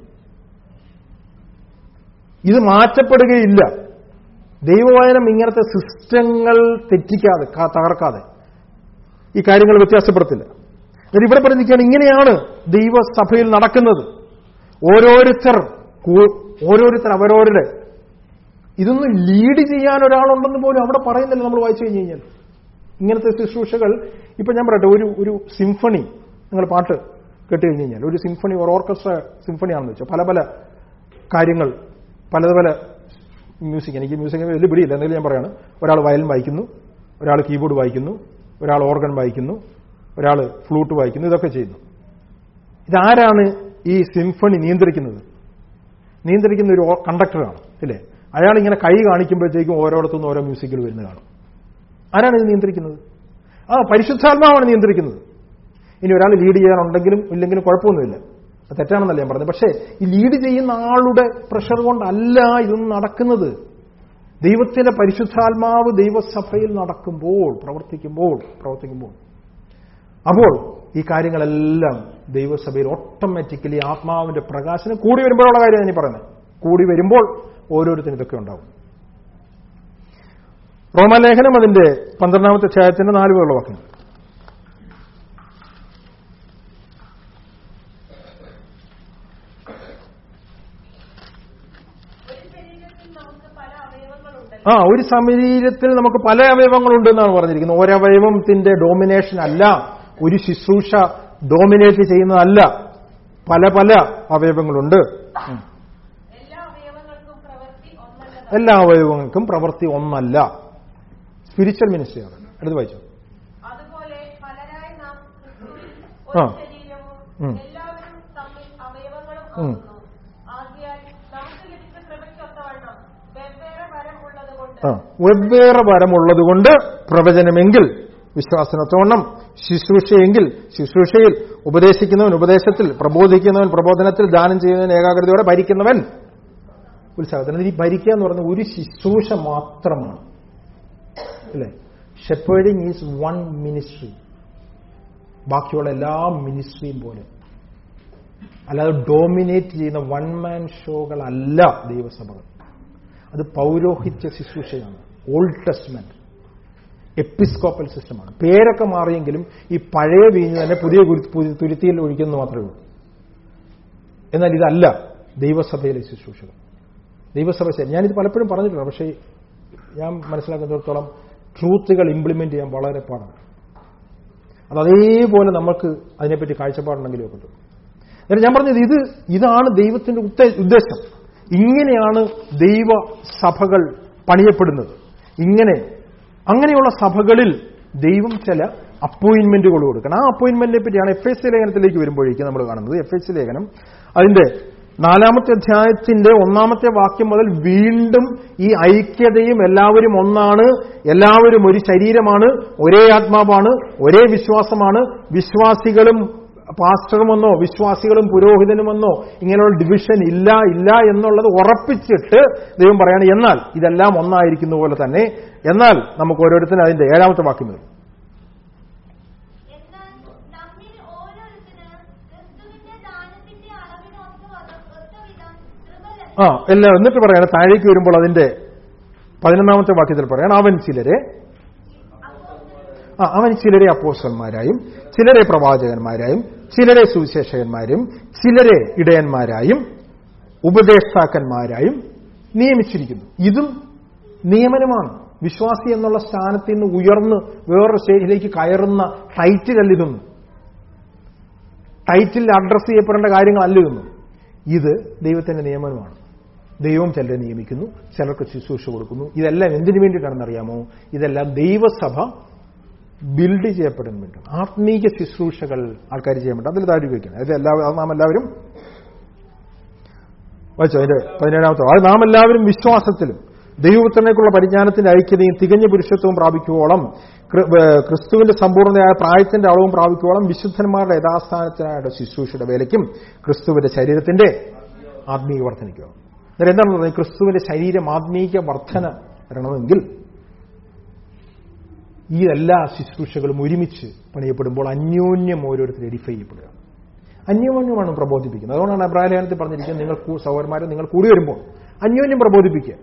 ഇത് മാറ്റപ്പെടുകയില്ല ദൈവവചനം ഇങ്ങനത്തെ സിസ്റ്റങ്ങൾ തെറ്റിക്കാതെ ക- തകർക്കാതെ ഈ കാര്യങ്ങൾ വ്യത്യാസപ്പെടുത്തില്ല എന്നിട്ട് ഇവിടെ പറഞ്ഞിരിക്കുകയാണ് ഇങ്ങനെയാണ് ദൈവസഭയിൽ നടക്കുന്നത് ഓരോരുത്തർ കൂ- ഓരോരുത്തർ അവരവരുടെ ഇതൊന്നും ലീഡ് ചെയ്യാൻ ഒരാളുണ്ടെന്ന് പോലും അവിടെ പറയുന്നില്ല നമ്മൾ വായിച്ചു കഴിഞ്ഞു കഴിഞ്ഞാൽ ഇങ്ങനത്തെ ശുശ്രൂഷകൾ ഇപ്പൊ ഞാൻ പറയട്ടെ ഒരു ഒരു സിംഫണി നിങ്ങൾ പാട്ട് കേട്ട് കഴിഞ്ഞു കഴിഞ്ഞാൽ ഒരു സിംഫണി ഒരു ഓർക്കസ്ട്ര സിംഫണി ആണെന്ന് വെച്ചാൽ പല പല കാര്യങ്ങൾ പല പല മ്യൂസിക് എനിക്ക് മ്യൂസിക് വലിയ പിടിയില്ല എന്തെങ്കിലും ഞാൻ പറയാണ് ഒരാൾ വയലിൻ വായിക്കുന്നു ഒരാൾ കീബോർഡ് വായിക്കുന്നു ഒരാൾ ഓർഗൻ വായിക്കുന്നു ഒരാൾ ഫ്ലൂട്ട് വായിക്കുന്നു ഇതൊക്കെ ചെയ്യുന്നു ഇതാരാണ് ഈ സിംഫണി നിയന്ത്രിക്കുന്നത് നിയന്ത്രിക്കുന്ന ഒരു കണ്ടക്ടറാണ് ഇല്ലേ അയാൾ ഇങ്ങനെ കൈ കാണിക്കുമ്പോഴത്തേക്കും ഓരോടത്തുനിന്ന് ഓരോ മ്യൂസിക്കിൽ വരുന്ന കാണും ആരാണ് ഇത് നിയന്ത്രിക്കുന്നത് ആ പരിശുദ്ധാത്മാവാണ് നിയന്ത്രിക്കുന്നത് ഇനി ഒരാൾ ലീഡ് ചെയ്യാനുണ്ടെങ്കിലും ഇല്ലെങ്കിലും കുഴപ്പമൊന്നുമില്ല അത് തെറ്റാണെന്നല്ല ഞാൻ പറഞ്ഞത് പക്ഷേ ഈ ലീഡ് ചെയ്യുന്ന ആളുടെ പ്രഷർ കൊണ്ടല്ല ഇതൊന്നും നടക്കുന്നത് ദൈവത്തിന്റെ പരിശുദ്ധാത്മാവ് ദൈവസഭയിൽ നടക്കുമ്പോൾ പ്രവർത്തിക്കുമ്പോൾ പ്രവർത്തിക്കുമ്പോൾ അപ്പോൾ ഈ കാര്യങ്ങളെല്ലാം ദൈവസഭയിൽ ഓട്ടോമാറ്റിക്കലി ആത്മാവിന്റെ പ്രകാശനം കൂടി വരുമ്പോഴുള്ള കാര്യമാണ് ഞാൻ പറയുന്നത് കൂടി വരുമ്പോൾ ഓരോരുത്തരും ഇതൊക്കെ ഉണ്ടാവും റോമലേഖനം അതിന്റെ പന്ത്രണ്ടാമത്തെ അധ്യായത്തിന്റെ നാല് പേരുള്ള വാക്യം ഒരു ശരീരത്തിൽ നമുക്ക് പല അവയവങ്ങളുണ്ട് ആ ഒരു ശരീരത്തിൽ നമുക്ക് പല അവയവങ്ങളുണ്ട് എന്നാണ് പറഞ്ഞിരിക്കുന്നത് ഒരവയവത്തിന്റെ ഡോമിനേഷൻ അല്ല ഒരു ശുശ്രൂഷ ഡോമിനേറ്റ് ചെയ്യുന്നതല്ല പല പല അവയവങ്ങളുണ്ട് ഉം. എല്ലാ അവയവങ്ങൾക്കും പ്രവൃത്തി ഒന്നല്ല എല്ലാ അവയവങ്ങൾക്കും പ്രവൃത്തി ഒന്നല്ല സ്പിരിച്വൽ മിനിസ്ട്രിയാണ് എടുത്ത് വായിച്ചു അതുപോലെ പലരായി നാം ക്രിസ്തുവിൽ ആ. ഒരു ശരീരവും ഉം. എല്ലാവരും തമ്മിൽ അവയവങ്ങളും ഉം. ആകുന്നു ആകിയാൽ നമുക്ക് ലഭിച്ച കൃപയ്ക്കൊത്തവണ്ണം വെവ്വേറെ വരം ഉള്ളതുകൊണ്ട് ആ വെവ്വേറെ വരമുള്ളത് കൊണ്ട് പ്രവചനമെങ്കിൽ വിശ്വാസനത്തോണം ശുശ്രൂഷയെങ്കിൽ ശുശ്രൂഷയിൽ ഉപദേശിക്കുന്നവൻ ഉപദേശത്തിൽ പ്രബോധിക്കുന്നവൻ പ്രബോധനത്തിൽ ദാനം ചെയ്യുന്നവൻ ഏകാഗ്രതയോടെ ഭരിക്കുന്നവൻ ഉത്സാഹത്തിന് ഈ ഭരിക്കുക എന്ന് പറയുന്നത് ഒരു ശുശ്രൂഷ മാത്രമാണ് അല്ലേ ഷെപ്പേഡിങ് ഈസ് വൺ മിനിസ്ട്രി ബാക്കിയുള്ള എല്ലാ മിനിസ്ട്രിയും പോലെ അല്ലാതെ ഡോമിനേറ്റ് ചെയ്യുന്ന വൺ മാൻ ഷോകളല്ല ദൈവസഭകൾ അത് പൗരോഹിത്യ ശുശ്രൂഷയാണ് ഓൾഡ് ടെസ്റ്റ്മെന്റ് എപ്പിസ്കോപ്പൽ സിസ്റ്റമാണ് പേരൊക്കെ മാറിയെങ്കിലും ഈ പഴയ വീഞ്ഞ് തന്നെ പുതിയ കുരു- പുതിയ തുരുത്തിയിൽ ഒഴിക്കുന്നത് മാത്രമേ ഉള്ളൂ എന്നാൽ ഇതല്ല ദൈവസഭയിലെ ശുശ്രൂഷകൾ ദൈവസഭ ശരി ഞാനിത് പലപ്പോഴും പറഞ്ഞിട്ടുണ്ട് പക്ഷേ ഞാൻ മനസ്സിലാക്കുന്നിടത്തോളം ട്രൂത്തുകൾ ഇംപ്ലിമെന്റ് ചെയ്യാൻ വളരെ പാടാണ് അത് അതേപോലെ നമുക്ക് അതിനെപ്പറ്റി കാഴ്ചപ്പാടുണ്ടെങ്കിലും ഒക്കെ ഉണ്ട് എന്നിട്ട് ഞാൻ പറഞ്ഞത് ഇത് ഇതാണ് ദൈവത്തിന്റെ ഉദ്ദേ- ഉദ്ദേശം ഇങ്ങനെയാണ് ദൈവ സഭകൾ പണിയപ്പെടുന്നത് ഇങ്ങനെ അങ്ങനെയുള്ള സഭകളിൽ ദൈവം ചില അപ്പോയിന്റ്മെന്റുകൾ കൊടുക്കണം ആ അപ്പോയിന്റ്മെന്റിനെ പറ്റിയാണ് എഫ് എസ് ലേഖനത്തിലേക്ക് വരുമ്പോഴേക്കും നമ്മൾ കാണുന്നത് എഫ് എസ് ലേഖനം അതിന്റെ നാലാമത്തെ അധ്യായത്തിന്റെ ഒന്നാമത്തെ വാക്യം മുതൽ വീണ്ടും ഈ ഐക്യതയും എല്ലാവരും ഒന്നാണ് എല്ലാവരും ഒരു ശരീരമാണ് ഒരേ ആത്മാവാണ് ഒരേ വിശ്വാസമാണ് വിശ്വാസികളും പാസ്റ്ററുമെന്നോ വിശ്വാസികളും പുരോഹിതനുമെന്നോ ഇങ്ങനെയുള്ള ഡിവിഷൻ ഇല്ല ഇല്ല എന്നുള്ളത് ഉറപ്പിച്ചിട്ട് ദൈവം പറയാണ് എന്നാൽ ഇതെല്ലാം ഒന്നായിരിക്കുന്ന പോലെ തന്നെ എന്നാൽ നമുക്ക് ഓരോരുത്തരും അതിന്റെ ഏഴാമത്തെ വാക്യം വരും എന്നാൽ നമ്മിൽ ഓരോരുത്തര് ക്രിസ്തുവിന്റെ ദാനത്തിന്റെ അളവിന് ഒത്ത വക- ഒത്തവിധം കൃപ ലഭിച്ചു. ആ എല്ലാം എന്നിട്ട് പറയാണ് താഴേക്ക് വരുമ്പോൾ അതിന്റെ പതിനൊന്നാമത്തെ വാക്യത്തിൽ പറയാണ് അവൻ ചിലരെ ആ അവൻ ചിലരെ അപ്പോസ്റ്റന്മാരായും ചിലരെ പ്രവാചകന്മാരായും ചിലരെ സുവിശേഷകന്മാരും ചിലരെ ഇടയന്മാരായും ഉപദേഷ്ടാക്കന്മാരായും നിയമിച്ചിരിക്കുന്നു ഇതും നിയമനമാണ് വിശ്വാസി എന്നുള്ള സ്ഥാനത്ത് നിന്ന് ഉയർന്ന് വേറൊരു സ്റ്റേജിലേക്ക് കയറുന്ന ടൈറ്റിലല്ല ഇതൊന്നും ടൈറ്റിൽ അഡ്രസ് ചെയ്യപ്പെടേണ്ട കാര്യങ്ങളല്ല ഇതൊന്നും ഇത് ദൈവത്തിന്റെ നിയമനമാണ് ദൈവം ചിലരെ നിയമിക്കുന്നു ചിലർക്ക് ശുശ്രൂഷ കൊടുക്കുന്നു ഇതെല്ലാം എന്തിനു വേണ്ടിയിട്ടാണെന്ന് അറിയാമോ ഇതെല്ലാം ദൈവസഭ ബിൽഡ് ചെയ്യപ്പെടാൻ വേണ്ടിയാണ് ആത്മീക ശുശ്രൂഷകൾ ആൾക്കാർ ചെയ്യാൻ വേണ്ടി അതിൽ താഴെ വയ്ക്കണം അത് എല്ലാ അത് നാം എല്ലാവരും വായിച്ചോ അതിന്റെ പതിനേഴാമത്തെ അത് നാം എല്ലാവരും വിശ്വാസത്തിലും ദൈവത്തിനേക്കുള്ള പരിജ്ഞാനത്തിന്റെ ഐക്യതയും തികഞ്ഞ പുരുഷത്വവും പ്രാപിക്കുവോളം ക്രി- ഏഹ് ക്രിസ്തുവിന്റെ സമ്പൂർണ്ണതയായ പ്രായത്തിന്റെ അളവും പ്രാപിക്കുവോളം വിശുദ്ധന്മാരുടെ യഥാസ്ഥാനത്തിനായ ശുശ്രൂഷയുടെ വേലയ്ക്കും ക്രിസ്തുവിന്റെ ശരീരത്തിന്റെ ആത്മീയ വർധനയ്ക്കോ എന്നിട്ട് എന്താണ് പറയുന്നത് ക്രിസ്തുവിന്റെ ശരീരം ആത്മീക വർധന വരണമെങ്കിൽ ഈ എല്ലാ ശുശ്രൂഷകളും ഒരുമിച്ച് പണിയപ്പെടുമ്പോൾ അന്യോന്യം ഓരോരുത്തർ എഡിഫൈ ചെയ്യപ്പെടുക അന്യോന്യമാണ് പ്രബോധിപ്പിക്കുന്നത് അതുകൊണ്ടാണ് അബ്രാഹലേഖനത്തിൽ പറഞ്ഞിരിക്കുന്നത് നിങ്ങൾ കൂ- സഹോദരന്മാരെ നിങ്ങൾ കൂടി വരുമ്പോൾ അന്യോന്യം പ്രബോധിപ്പിക്കുക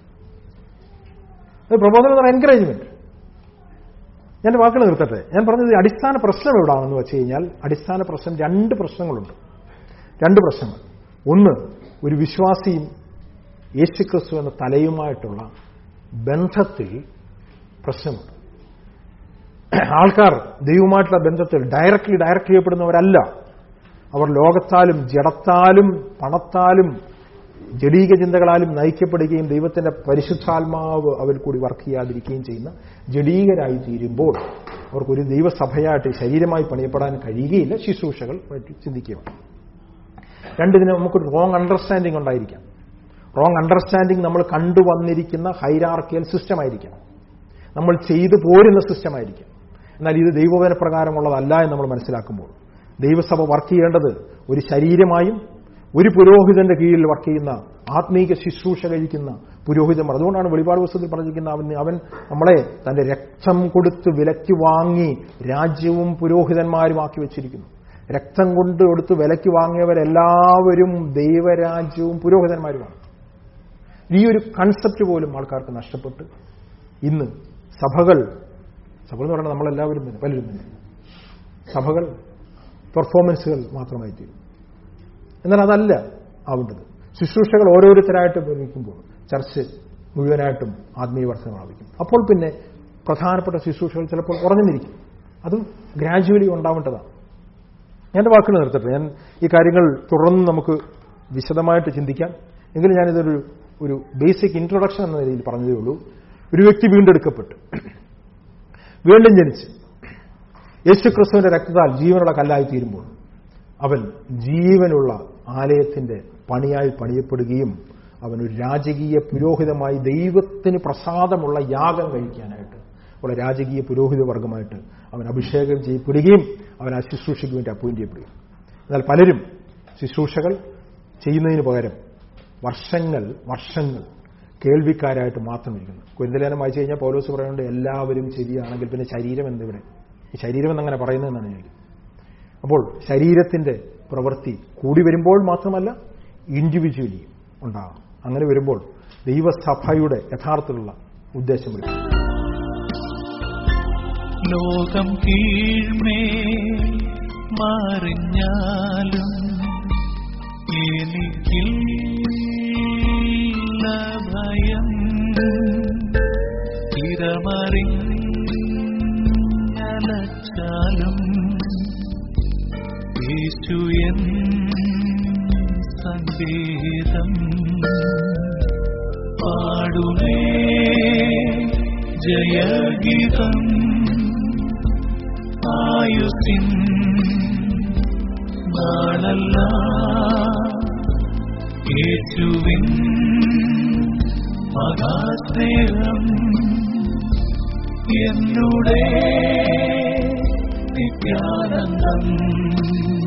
അത് പ്രബോധനം എന്ന് പറഞ്ഞാൽ എൻകറേജ്മെന്റ് ഞാൻ എൻ്റെ വാക്കുകൾ നിർത്തട്ടെ ഞാൻ പറഞ്ഞത് ഈ അടിസ്ഥാന പ്രശ്നം എവിടാണെന്ന് വെച്ച് കഴിഞ്ഞാൽ അടിസ്ഥാന പ്രശ്നം രണ്ട് പ്രശ്നങ്ങളുണ്ട് രണ്ട് പ്രശ്നങ്ങൾ ഒന്ന് ഒരു വിശ്വാസിയും യേശുക്രിസ്തു എന്ന തലയുമായിട്ടുള്ള ബന്ധത്തിൽ പ്രശ്നമുണ്ട് ആൾക്കാർ ദൈവമായിട്ടുള്ള ബന്ധത്തിൽ ഡയറക്റ്റ്ലി ഡയറക്റ്റ് ചെയ്യപ്പെടുന്നവരല്ല അവർ ലോകത്താലും ജഡത്താലും പണത്താലും ജഡീക ചിന്തകളാലും നയിക്കപ്പെടുകയും ദൈവത്തിന്റെ പരിശുദ്ധാത്മാവ് അവരിൽ കൂടി വർക്ക് ചെയ്യാതിരിക്കുകയും ചെയ്യുന്ന ജഡീകരായി തീരുമ്പോൾ അവർക്കൊരു ദൈവസഭയായിട്ട് ശരീരമായി പണിയപ്പെടാൻ കഴിയുകയില്ല ശുശ്രൂഷകൾ പറ്റി ചിന്തിക്കുകയാണ് രണ്ടിതിന് നമുക്കൊരു റോങ് അണ്ടർസ്റ്റാൻഡിംഗ് ഉണ്ടായിരിക്കാം റോങ് അണ്ടർസ്റ്റാൻഡിംഗ് നമ്മൾ കണ്ടുവന്നിരിക്കുന്ന ഹൈരാർക്കിയൽ സിസ്റ്റം ആയിരിക്കാം നമ്മൾ ചെയ്തു പോരുന്ന സിസ്റ്റം ആയിരിക്കാം എന്നാൽ ഇത് ദൈവവചന പ്രകാരമുള്ളതല്ല എന്ന് നമ്മൾ മനസ്സിലാക്കുമ്പോൾ ദൈവസഭ വർക്ക് ചെയ്യേണ്ടത് ഒരു ശരീരമായും ഒരു പുരോഹിതന്റെ കീഴിൽ വർക്ക് ചെയ്യുന്ന ആത്മീക ശുശ്രൂഷ കഴിക്കുന്ന പുരോഹിതന്മാർ അതുകൊണ്ടാണ് വെളിപാട് പുസ്തകത്തിൽ പറഞ്ഞിരിക്കുന്ന അവൻ അവൻ നമ്മളെ തന്റെ രക്തം കൊടുത്ത് വിലയ്ക്ക് വാങ്ങി രാജ്യവും പുരോഹിതന്മാരുമാക്കി വെച്ചിരിക്കുന്നു രക്തം കൊണ്ട് കൊടുത്ത് വിലയ്ക്ക് വാങ്ങിയവരെല്ലാവരും ദൈവരാജ്യവും പുരോഹിതന്മാരുമാണ് ഈ ഒരു കൺസെപ്റ്റ് പോലും ആൾക്കാർക്ക് നഷ്ടപ്പെട്ട് ഇന്ന് സഭകൾ സഭകൾ എന്ന് പറഞ്ഞാൽ നമ്മളെല്ലാവരും തന്നെ പലരും തന്നെ സഭകൾ പെർഫോമൻസുകൾ മാത്രമായി തീരും എന്നാൽ അതല്ല ആവേണ്ടത് ശുശ്രൂഷകൾ ഓരോരുത്തരായിട്ട് ഉപയോഗിക്കുമ്പോൾ ചർച്ച് മുഴുവനായിട്ടും ആത്മീയ വർധന പ്രാപിക്കും അപ്പോൾ പിന്നെ പ്രധാനപ്പെട്ട ശുശ്രൂഷകൾ ചിലപ്പോൾ കുറഞ്ഞിരിക്കും അതും ഗ്രാജുവലി ഉണ്ടാവേണ്ടതാണ് ഞാൻ എൻ്റെ വാക്കുകൾ നിർത്തട്ടെ ഞാൻ ഈ കാര്യങ്ങൾ തുടർന്ന് നമുക്ക് വിശദമായിട്ട് ചിന്തിക്കാം എങ്കിലും ഞാനിതൊരു ഒരു ബേസിക് ഇൻട്രൊഡക്ഷൻ എന്ന നിലയിൽ പറഞ്ഞതേ ഉള്ളൂ ഒരു വ്യക്തി വീണ്ടെടുക്കപ്പെട്ടു വീണ്ടും ജനിച്ച് യേശുക്രിസ്തുവിന്റെ രക്തത്താൽ ജീവനുള്ള കല്ലായി തീരുമ്പോൾ അവൻ ജീവനുള്ള ആലയത്തിന്റെ പണിയായി പണിയപ്പെടുകയും അവൻ ഒരു രാജകീയ പുരോഹിതമായി ദൈവത്തിന് പ്രസാദമുള്ള യാഗം കഴിക്കാനായിട്ട് ഉള്ള രാജകീയ പുരോഹിത വർഗമായിട്ട് അവൻ അഭിഷേകം ചെയ്യപ്പെടുകയും അവൻ ആ ശുശ്രൂഷയ്ക്ക് വേണ്ടി അപ്പോയിന്റ് ചെയ്യപ്പെടുകയും എന്നാൽ പലരും ശുശ്രൂഷകൾ ചെയ്യുന്നതിന് പകരം വർഷങ്ങൾ വർഷങ്ങൾ കേൾവിക്കാരായിട്ട് മാത്രം ഇരിക്കുന്നു കുരുന്തലേനം വായിച്ചു കഴിഞ്ഞാൽ പൗലോസ് പറയുന്നുണ്ട് എല്ലാവരും ശരിയാണെങ്കിൽ പിന്നെ ശരീരം എന്തിവിടെ ഈ ശരീരം എന്നങ്ങനെ പറയുന്നതെന്നാണ് ഞാൻ അപ്പോൾ ശരീരത്തിന്റെ പ്രവൃത്തി കൂടി വരുമ്പോൾ മാത്രമല്ല ഇൻഡിവിജ്വലി ഉണ്ടാകും അങ്ങനെ വരുമ്പോൾ ദൈവസഭയുടെ യഥാർത്ഥത്തിലുള്ള ഉദ്ദേശം വരും ലോകം കീഴ്മേ മറിഞ്ഞാലും എനിക്കില്ല ഭയം തിരമറിഞ്ഞലച്ചാലും യേശു എൻ സങ്കേതം പാടുമേ ജയഗീതം ആയുസിൻ നാളല്ല യേശുവിൻ മഹാസ്നേഹം എന്നുടെ നിത്യാനന്ദം